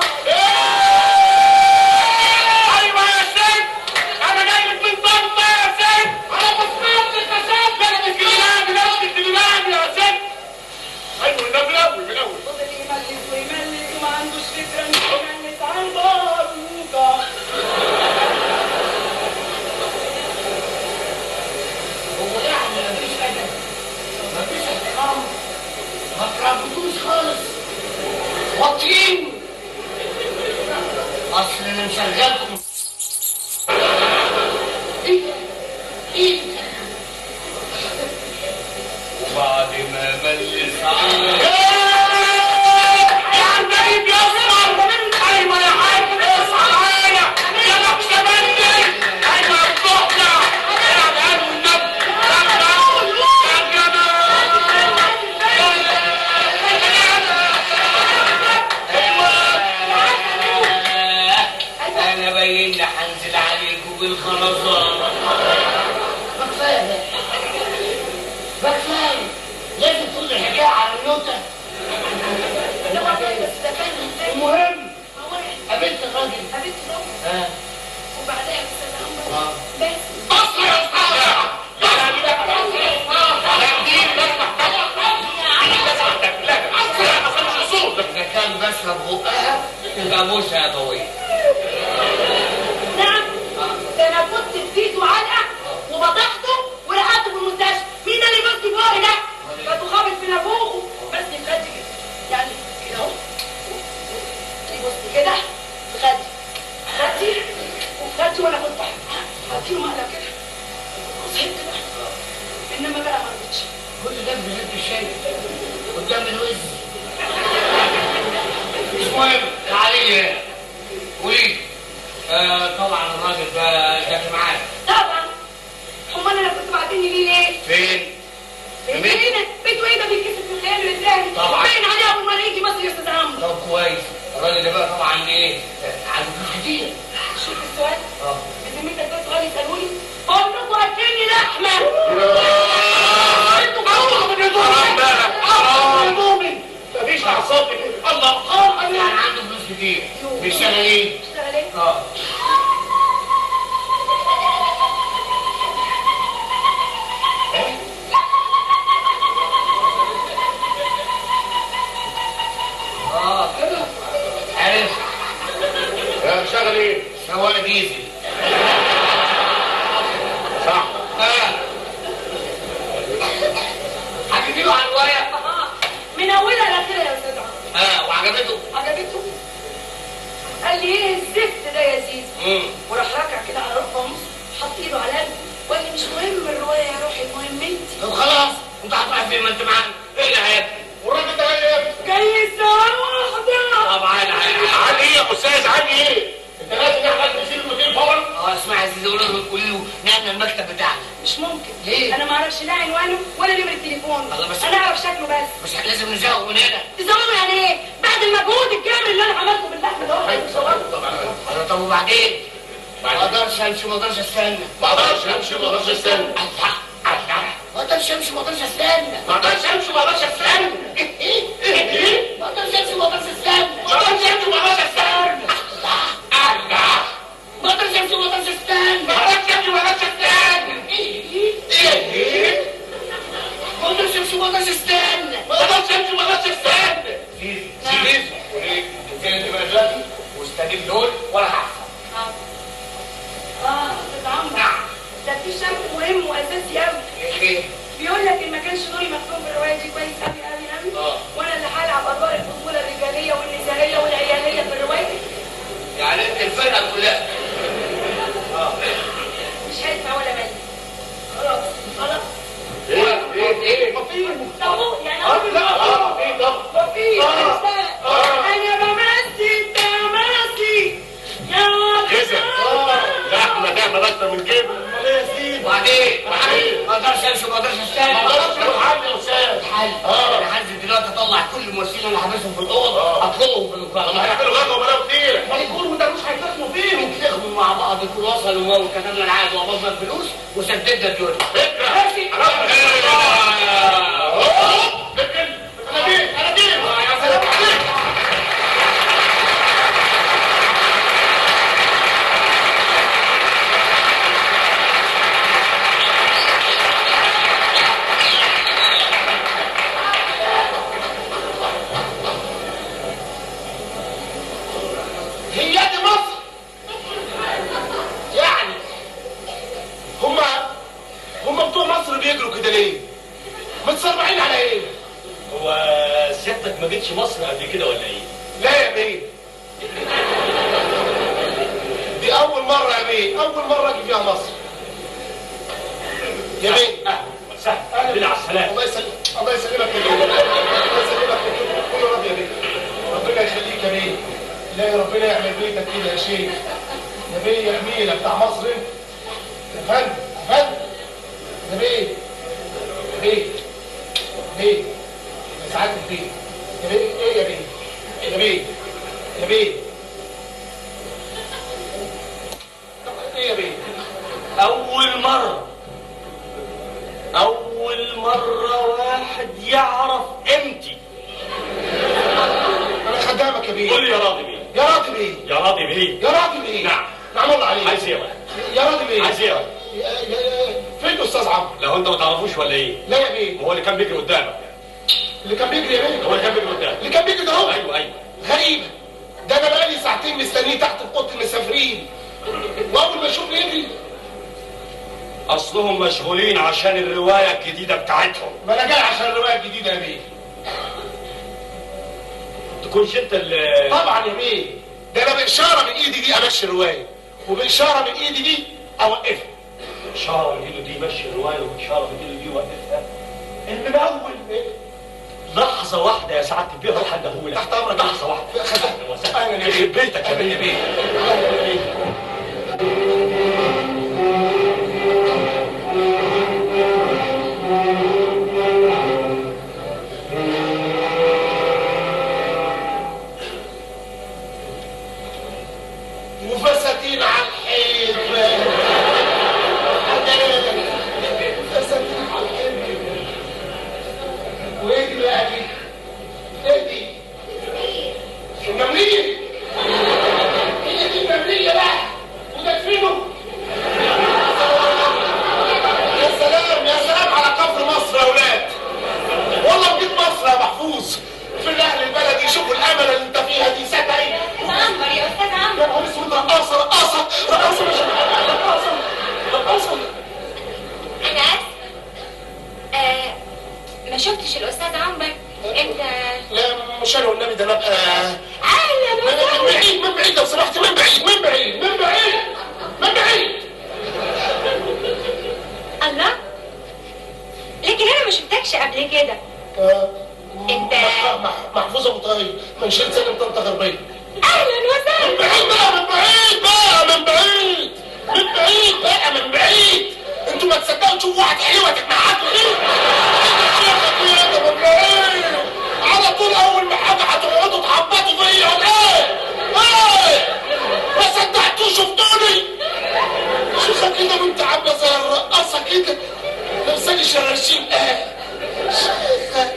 Speaker 3: ايوه يا سيد انا جاي من طنطا يا سيد انا مصمم الفساد بلد الجلال بلد الجلال يا سيد ايوه ده من الاول من الاول
Speaker 4: فضل يملس ويملس وما عندوش فكرة انه يملس على الباروكة
Speaker 3: هو يعني مفيش ادب مفيش احترام ما تربطوش خالص واطيين اصل اللي مشغلكم ايه ايه وبعد ما ملس على يا النبي يصفر ايوه يا حاج اصحى معايا يا نقشه بنتي ايوه يا الضحكه يا عبد النبي يا انا باين لي هنزل عليكم بالخرزانه ما كفايه ما كفايه لازم تقول الحكايه على النوتة المهم قابلت الراجل
Speaker 4: قابلت الراجل
Speaker 3: ها
Speaker 4: وبعدها يا استاذ عمرو
Speaker 3: اه
Speaker 4: بس
Speaker 3: بص يا استاذ إذا كان بشرب بقها يبقى بوسها يا ضوية
Speaker 4: نعم ده انا كنت اديته علقه وبطحته ولحقته في المستشفى مين اللي بس فوق ده كنت خابط في نافوخه بس خدي كده يعني كده اهو بص كده خدي خدي وخدي وانا كنت هديله مقلب كده وصحيت كده انما بقى ما رضيتش
Speaker 3: كل ده بجد الشاي قدام الوز مش مهم تعالي لي هنا قولي لي. آه طبعا الراجل ده جاك معاك
Speaker 4: طبعا امال انا كنت بعتني ليه ليه؟
Speaker 3: فين؟ في بيت؟
Speaker 4: هنا بيته ايه ده بيتكسر في الخيال والذهن
Speaker 3: طبعا.
Speaker 4: باين عليه اول ما يجي مصر يا استاذ عمرو
Speaker 3: طب كويس الراجل ده بقى طبعا ايه عنده فلوس كتير
Speaker 4: شوف السؤال
Speaker 3: اه
Speaker 4: بذمتك ده سؤال يسالوني بقول لكم اكلني لحمه
Speaker 3: انتوا جوه من حرام بقى حرام مؤمن مفيش اعصاب كده الله اه انا عنده فلوس كتير بيشتغل ايه؟
Speaker 4: اشتغل ايه؟
Speaker 3: اه اه كده عرفت يا بشتغل ايه؟ سواق ديزل صح اه حكيتي له عن الروايه؟
Speaker 4: من اولها لاخرها يا استاذ عمرو
Speaker 3: اه وعجبته؟
Speaker 4: عجبته قال لي ايه الزفت ده يا زيزو
Speaker 3: امم
Speaker 4: وراح راكع كده على ركبه ونص حط ايده على قلبه وقال لي مش مهم الروايه يا روحي المهم انت
Speaker 3: طب خلاص انت هتروح فين ما انت معانا ايه اللي هيبقى؟ والراجل ده جاي ايه؟
Speaker 4: جاي الساعه واحده
Speaker 3: طبعا عادي ايه يا استاذ عادي ايه؟ انت لازم نحن نشيل المدير فورا؟ اه اسمع يا سيدي قول له قول له نقلنا المكتب بتاعنا
Speaker 4: مش ممكن
Speaker 3: ليه؟
Speaker 4: انا ما اعرفش لا عنوانه ولا نمره تليفونه
Speaker 3: الله بس-
Speaker 4: انا اعرف شكله بس
Speaker 3: بس احنا لازم نزوق من هنا
Speaker 4: تزومه يعني ايه بعد المجهود الكامل اللي انا عملته باللحم ده
Speaker 3: طبعا طب وبعدين؟ ما اقدرش امشي ما اقدرش استنى ما اقدرش امشي ما اقدرش استنى ما اقدرش امشي ما اقدرش استنى ما اقدرش امشي ما اقدرش استنى ما اقدرش امشي ما اقدرش استنى ما اقدرش امشي ما اقدرش استنى ما اقدرش امشي ما اقدرش استنى ما اقدرش امشي ما اقدرش استنى ايه ما اقدرش امشي ما اقدرش استنى ما اقدرش امشي ما اقدرش استنى سيدي سيدي انت بقى دلوقتي واستجيب دول ولا هحصل
Speaker 4: اه استاذ عمرو ده في شرط مهم واساسي قوي
Speaker 3: ايه
Speaker 4: بيقول لك ان ما كانش دوري مكتوب في الروايه دي كويس قوي قوي قوي
Speaker 3: اه
Speaker 4: وانا اللي هلعب ادوار البطوله الرجاليه والنسائيه والعياليه في الروايه
Speaker 3: يعني انت الفرقه كلها
Speaker 4: مش هيدفع ولا مليم خلاص خلاص
Speaker 3: ايه ايه ايه
Speaker 4: طب هو يعني
Speaker 3: آه، لا، آه، إيه طب؟
Speaker 4: مفيش
Speaker 3: آه،
Speaker 4: هيشتغل.
Speaker 3: آه.
Speaker 4: انا بمثل انت بمثل يا
Speaker 3: كده لا احنا تعمل اكتر من كده وبعدين وبعدين ما اقدرش امشي ما اقدرش استنى ما اقدرش حل يا استاذ حل انا هنزل دلوقتي اطلع كل الممثلين اللي حابسهم في الاوضه اطلقهم في المقابله ما هيعملوا غدا وبلاو كتير ما يكونوا ده مش هيتخموا فيهم يتخموا مع بعض يكون وصلوا وكتبنا العقد وقبضنا الفلوس وسددنا الديون فكره ماشي انا جيت انا جيت يا سلام عليك هي دي مصر يعني هما هما بتوع مصر بيجروا كده ليه؟ متصربعين على ايه؟
Speaker 5: هو سيادتك ما جيتش مصر قبل كده ولا ايه؟
Speaker 3: لا يا بيه دي أول مرة يا بيه أول مرة أجي فيها مصر يا بيه
Speaker 5: سهل الحمد لله على السلامة
Speaker 3: الله يسلمك الله يسلمك يا بيه الله يسلمك يا بيه كل رب يا بيه ربنا يخليك يا بيه لا يا ربنا يعمل بيتك كده يا شيخ يا بيه يا جميلة بتاع مصر انت يا فندم يا فندم يا بيه يا بيه بيه يا سعادة البيه يا بيه ايه يا بيه يا بيه يا بيه ايه يا بيه
Speaker 5: أول مرة أول مرة واحد يعرف قيمتي
Speaker 3: انا خدامك يا بيه
Speaker 5: قول لي يا راضي بيه
Speaker 3: يا راضي بيه
Speaker 5: يا راضي بيه
Speaker 3: يا راضي بيه
Speaker 5: نعم
Speaker 3: نعم الله عليك
Speaker 5: عايز ايه يا ولد؟
Speaker 3: يا راضي بيه
Speaker 5: عايز ايه يا ولد؟
Speaker 3: يا- يا- يا- فين الاستاذ عمرو
Speaker 5: لو انت ما تعرفوش ولا ايه؟
Speaker 3: لا يا بيه
Speaker 5: هو اللي كان بيجري قدامك
Speaker 3: اللي كان بيجري يا بيه
Speaker 5: هو اللي كان بيجري قدامك
Speaker 3: اللي كان بيجري ده هو
Speaker 5: ايوه ايوه
Speaker 3: غريبة ده انا بقالي ساعتين مستنيه تحت في اوضه المسافرين واول ما اشوفني يجري
Speaker 5: اصلهم مشغولين عشان الرواية الجديدة بتاعتهم
Speaker 3: ما انا جاي عشان الروايه الجديده يا بيه
Speaker 5: تكونش انت اللي
Speaker 3: طبعا يا بيه ده انا باشاره من ايدي دي امشي الروايه وباشاره من ايدي دي اوقفها
Speaker 5: اشارة من ايده دي مشي الرواية واشارة من ايده دي وقفها المنول لحظة واحدة يا سعادة البيه اروح اديهولك
Speaker 3: تحت امرك
Speaker 5: لحظة واحدة
Speaker 3: اهلا
Speaker 5: وسهلا يخرب بيتك يا
Speaker 3: اهلا يا
Speaker 5: بيه
Speaker 3: بيه وهتحلوتك معاك ايه؟ كده ولا ايه؟ على طول اول ما حاجه هتقعدوا تخبطوا فيا ولا ايه؟ ايه؟ ما صدقتوش شفتوني؟ شيخه كده وانت عامله زي الرقاصه كده لابساني شراشيب ايه؟ شيخه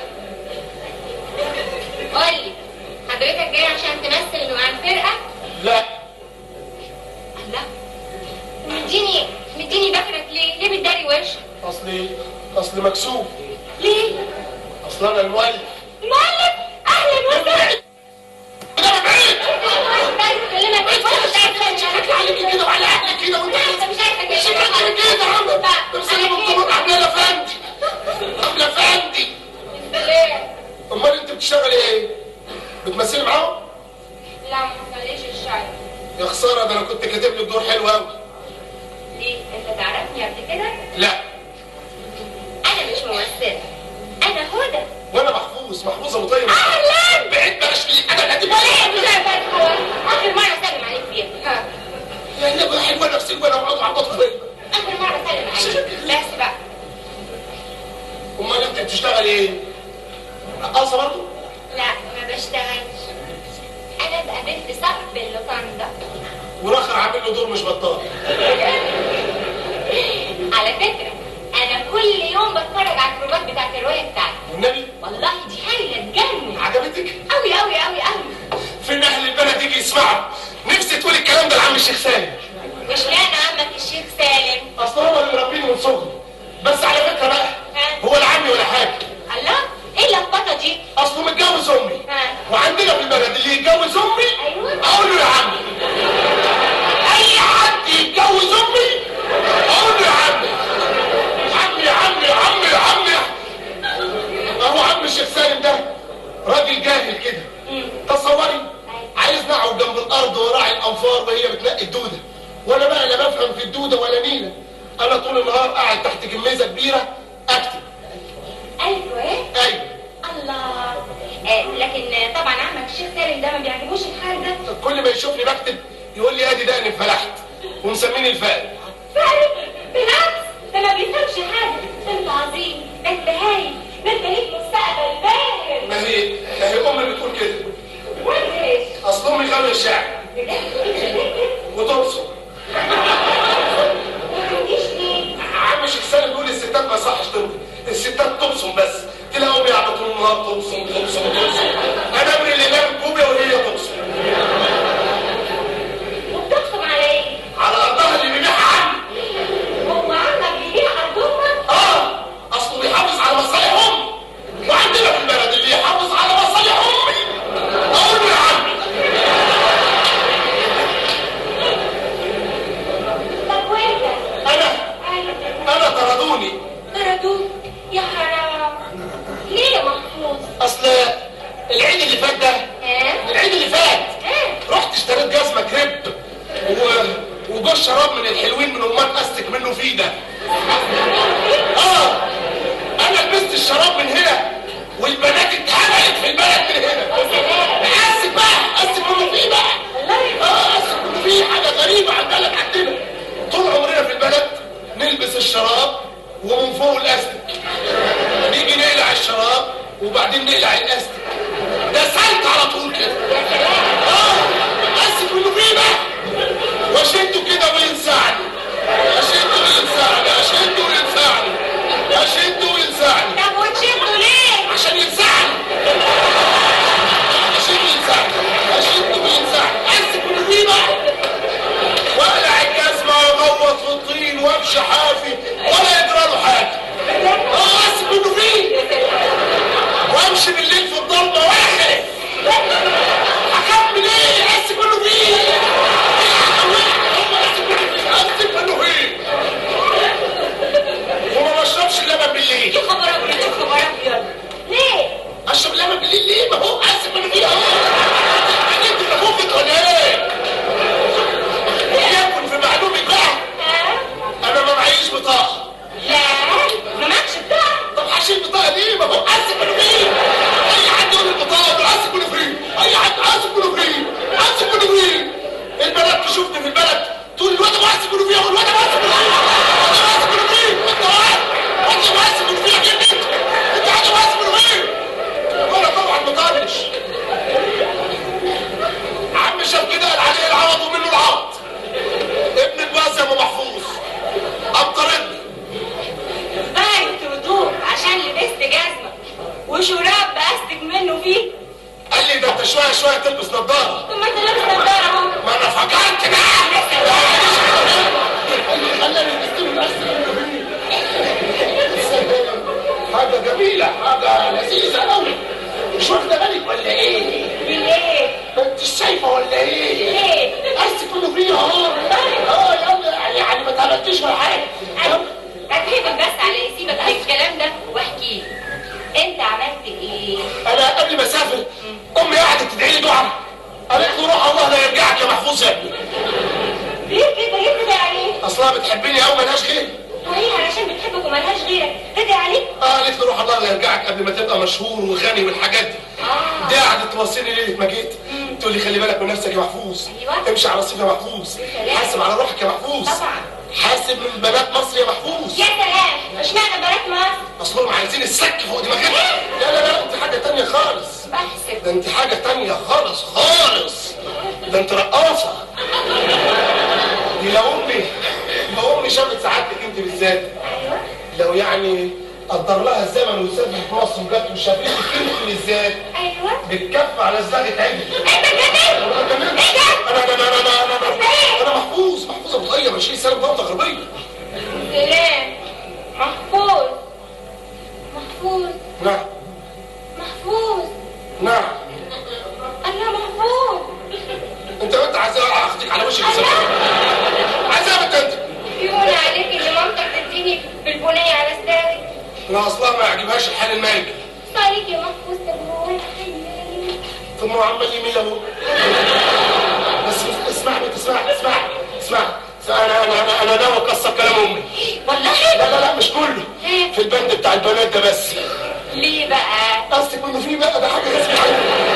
Speaker 6: قولي حضرتك جاي عشان تمثل انه مع الفرقة؟
Speaker 3: لا
Speaker 6: الله مديني مديني بكرك ليه؟ ليه بتداري وشك؟
Speaker 3: اصلي اصلي مكسوف
Speaker 6: ليه؟
Speaker 3: اصل انا المؤلف
Speaker 6: مؤلف اهلا وسهلا بكلمك ايه؟ ولا مش عايز
Speaker 3: شكلك عليكي كده وعلى اهلك كده وانت
Speaker 6: مش عايزه
Speaker 3: شكلك كده يا عم لابساني بنطلون عامله لفندي عامله فندي امال انت بتشتغلي ايه؟ بتمثلي معاهم؟
Speaker 6: لا ما تخليش الشعر
Speaker 3: يا خساره ده انا كنت كاتب لك دور حلو قوي
Speaker 6: ليه؟ انت تعرفني قبل كده؟
Speaker 3: لا
Speaker 6: انا مش ممثلة انا هدى
Speaker 3: وانا محفوظ محفوظه وطيب
Speaker 6: اهلا
Speaker 3: بعيد بلاش لي انا اللي هتبقى
Speaker 6: ولا مش عارفه اخر مرة سلم عليك فيها ها
Speaker 3: يعني ابقى حلوه نفسي وانا اقعد اعبط فيا
Speaker 6: اخر مرة سلم عليك بس بقى
Speaker 3: امال انت بتشتغلي ايه؟ رقاصه برضه؟
Speaker 6: لا ما بشتغلش انا بقى بنت صاحب اللوكاندا
Speaker 3: وراخر عامل له دور مش بطال
Speaker 6: على فكرة انا كل يوم بتفرج على البروفات بتاعت الرواية بتاعتي
Speaker 3: والنبي
Speaker 6: والله دي هايلة تجنن
Speaker 3: عجبتك؟
Speaker 6: قوي قوي قوي قوي
Speaker 3: فين اهل البلد يجي يسمعوا نفسي تقولي الكلام ده لعم الشيخ سالم
Speaker 6: مش معنى عمك الشيخ سالم
Speaker 3: اصل هو اللي مربيني من صغري بس على فكره بقى هو لا عمي ولا حاجه
Speaker 6: الله ايه اللخبطة دي؟
Speaker 3: اصله متجوز امي
Speaker 6: ها
Speaker 3: وعندنا في البلد اللي يتجوز امي
Speaker 6: ايوه
Speaker 3: اقول له يا عمي اي حد يتجوز امي اقول له يا عمي عمي يا عمي يا عمي يا عمي اهو عم الشيخ سالم ده راجل جاهل كده تصوري عايز نقعد جنب الارض وراعي الانفار وهي بتنقي الدوده وانا بقى لا بفهم في الدوده ولا نيله انا طول النهار قاعد تحت جميزه كبيره اكتب
Speaker 6: ايوه ايه؟
Speaker 3: ايوه
Speaker 6: الله آه لكن طبعا عمك الشيخ سالم ده ما بيعجبوش الحال ده
Speaker 3: كل ما يشوفني بكتب يقول لي ادي دقني فلحت ومسميني الفارق
Speaker 6: فارق بالعكس ده ما بيفهمش حاجة ده انت عظيم ده انت هايل ده انت ليك مستقبل باهر
Speaker 3: ما هي ما هي امي بتقول كده
Speaker 6: وانت ايش؟
Speaker 3: اصل امي غاويه الشعر وترسم عم الشيخ سالم بيقول الستات ما يصحش ترسم الستات تبصم بس تلاقي امي قاعده طول النهار تبصم تبصم تبصم انا ابني اللي نام الكوبيا وهي تبصم
Speaker 6: وبتقسم على ايه؟
Speaker 3: على ارضها اللي بيبيعها عمي
Speaker 6: هو عمك بيبيع ارضهم؟
Speaker 3: اه اصله بيحافظ على مصالح امي وعندنا في البلد اللي يحافظ على مصالح امي اقول له يا عمي
Speaker 6: طب وانت؟
Speaker 3: انا انا طردوني
Speaker 6: طردوك يا حرام ليه يا محفوظ؟
Speaker 3: اصل العيد اللي فات ده
Speaker 6: ها؟
Speaker 3: العيد اللي فات رحت اشتريت جزمه كريب و... وجوز شراب من الحلوين من امال استك منه فيه ده اه انا لبست الشراب من هنا والبنات اتهبلت في البلد من هنا اسك بقى اسك منه فيه بقى اه اسك منه فيه حاجه غريبه على البلد عندنا طول عمرنا في البلد نلبس الشراب ومن فوق الاستك نيجي نقلع الشراب وبعدين نقلع الاستك ده سلت على طول كده اه اسك منه فيه بقى واشده كده وينسعني اشده وينسعني اشده وينسعني اشده وينسعني
Speaker 6: طب وتشدوا ليه؟
Speaker 3: عشان ينسعني اشده وينسعني اشده وينسعني اسك منه فيه بقى واقلع الجزمه واغوط في الطين وامشي حافي ولا يجرى له حاجه اه اسك منه فيه وامشي بالليل في الضلمه ولا خايف اكمل ايه اسك منه فيه اسك منه فيه وما بشربش اللبن بالليل
Speaker 6: يا خبر ابيض يا خبر ابيض ليه؟
Speaker 3: اشرب اللبن بالليل ليه ما هو اسك منه فيه اهو انت بتفوقك ولا ايه؟ وليكن في معلومك بقى انا ما معيش بطاقه اصلها بتحبني قوي ملهاش غيري
Speaker 6: وهي علشان بتحبك وملهاش غيرك رضي عليك
Speaker 3: اه قالت لي روح الله لا يرجعك قبل ما تبقى مشهور وغني والحاجات دي دي قعدت توصيني ليله ما جيت تقول لي خلي بالك من نفسك يا محفوظ
Speaker 6: أيوة.
Speaker 3: امشي على رصيف يا محفوظ
Speaker 6: سلام.
Speaker 3: حاسب على روحك يا محفوظ
Speaker 6: طبعا
Speaker 3: حاسب من بنات مصر يا محفوظ
Speaker 6: يا سلام اشمعنى بنات مصر
Speaker 3: اصلهم عايزين السك فوق دماغك لا لا لا انت حاجه تانية خالص
Speaker 6: بحسب
Speaker 3: ده انت حاجه تانية خالص خالص ده انت رقاصه دي لو امي لو امي شافت سعادتك انت بالذات لو يعني قدر لها الزمن وسافرت مصر وجت وشافتك انت بالذات
Speaker 6: ايوه
Speaker 3: بالكف على صداقة عيني انا انا انا انا انا انا انا محفوظ محفوظ ابو طاقية 20 سنه في دوله غربيه
Speaker 6: سلام محفوظ محفوظ
Speaker 3: نعم
Speaker 6: محفوظ
Speaker 3: نعم
Speaker 6: انا محفوظ
Speaker 3: انت انت عايز اخدك على وشك بسبب عايزها بنت انت
Speaker 6: يقول عليك ان مامتك تديني بالبنية على صدري
Speaker 3: انا اصلا ما يعجبهاش الحال المالك
Speaker 6: عليك يا محفوظ طب هو انا حي
Speaker 3: ثم عمال يميل اهو بس اسمعني اسمعني اسمعني اسمعني انا انا انا انا ناوي اكسر كلام امي
Speaker 6: والله
Speaker 3: لا لا لا مش كله في البند بتاع البنات ده بس
Speaker 6: ليه بقى؟
Speaker 3: قصدك انه في بقى ده حاجه غصب عني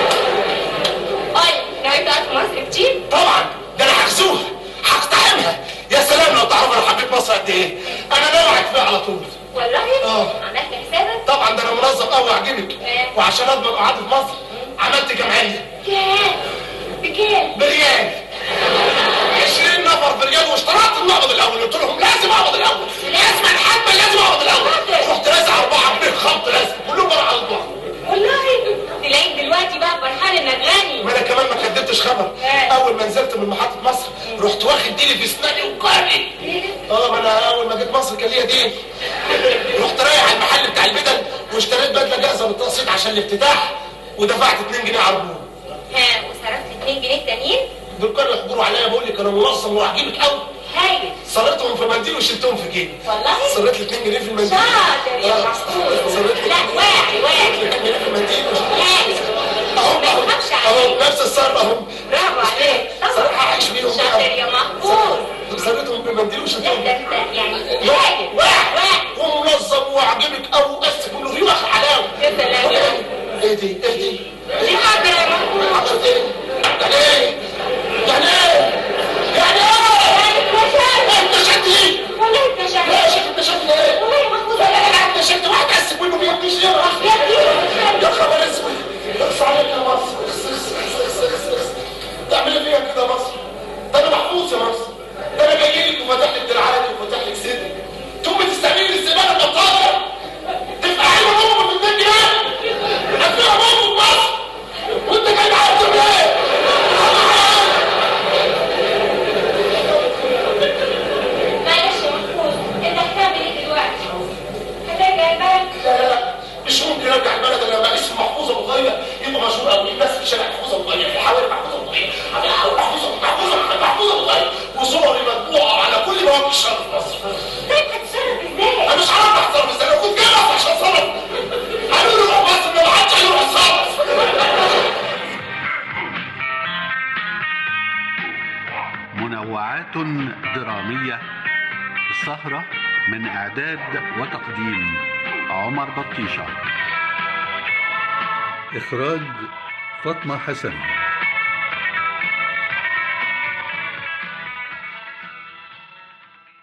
Speaker 6: اي ناوي تقعد في مصر كتير؟
Speaker 3: طبعا ده انا هغزوها هقتحمها يا سلام لو تعرف انا حبيت مصر قد ايه انا ناوي اقعد فيها على طول
Speaker 6: والله؟
Speaker 3: اه
Speaker 6: عملت حسابك؟
Speaker 3: طبعا ده انا منظم قوي اعجبك وعشان اضمن قعدتي في مصر عملت جمعيه
Speaker 6: كام؟ بكام؟
Speaker 3: بريال 20 نفر بريال واشترطت المقبض الاول قلت لهم لازم اقبض الاول اسمع الحبه لازم اقبض الاول رحت رازع اربعه بيه خبط لازم كلهم بره على البحر
Speaker 6: والله تلاقيك دلوقتي بقى فرحان انك غني
Speaker 3: ما انا كمان ما كدبتش خبر اول ما نزلت من محطه مصر رحت واخد ديلي في اسناني وقاري اه ما انا اول ما جيت مصر كان ليا دين رحت رايح على المحل بتاع البدل واشتريت بدله جاهزه بالتقسيط عشان الافتتاح ودفعت 2 جنيه عربون
Speaker 6: ها وصرفت 2 جنيه تانيين؟
Speaker 3: دول كانوا يحضروا عليا بقول لك انا منظم وعجيبك قوي
Speaker 6: هايل
Speaker 3: صرتهم في منديل وشلتهم في جيبي
Speaker 6: والله؟
Speaker 3: صرت لي 2 جنيه في المنديل
Speaker 6: شاطر يا
Speaker 3: آه.
Speaker 6: محفوظ
Speaker 3: صرت لي
Speaker 6: لا واعي واعي
Speaker 3: 2 جنيه في المنديل
Speaker 6: هايل
Speaker 3: اهو
Speaker 6: ما يخافش
Speaker 3: اهو
Speaker 6: عليك
Speaker 3: نفس الصرف اهو
Speaker 6: برافو عليك
Speaker 3: صراحه عايش بيهم
Speaker 6: شاطر يا محفوظ
Speaker 3: صرتهم بمنديل وشلتهم
Speaker 6: ده انت يعني هايل واعي واعي
Speaker 3: ومنظم وعجبك قوي بس كله في واخد حلاوه
Speaker 6: يا سلام يا
Speaker 3: ايه دي ايه دي
Speaker 6: ليه حاضر يا محفوظ
Speaker 3: عشان ايه يعني ايه يعني ايه يعني ايه انت شفت ايه
Speaker 6: والله انت شاطر
Speaker 3: ماشي انت شفت ايه
Speaker 6: والله يا محفوظ
Speaker 3: لا لا لا انت شفت واحد اسف منه ما يبنيش ليه يا خبر اسود اخص عليك يا مصر اخص اخص اخص اخص اخص تعمل فيها كده يا مصر ده انا محفوظ يا مصر ده انا جاي لك وفاتح لك دراعاتي وفاتح لك صدري تقوم تستعملي الاستقبال البطاله تفتحي له بابا في الدنيا هتبقى بابا في مصر وانت جاي معايا تقول ايه؟
Speaker 6: معلش يا محفوظ انت هتعمل ايه دلوقتي؟ هترجع البلد؟
Speaker 3: لا لا لا مش ممكن ارجع البلد الا لما اسم محفوظ ابو طاهر يبقى مشهور قوي بس في شارع محفوظ ابو طاهر في حوالي محفوظ ابو طاهر محفوظ محفوظ محفوظ ابو طاهر وصوري مطبوعه على كل مواقع الشرق في مصر
Speaker 6: طيب هتتصرف ازاي؟
Speaker 3: انا مش عارف احصل ازاي انا كنت جاي مصر عشان اتصرف قالوا لي روح مصر ما حدش هيروح يتصرف
Speaker 2: منوعات درامية السهرة من إعداد وتقديم عمر بطيشة إخراج فاطمة حسن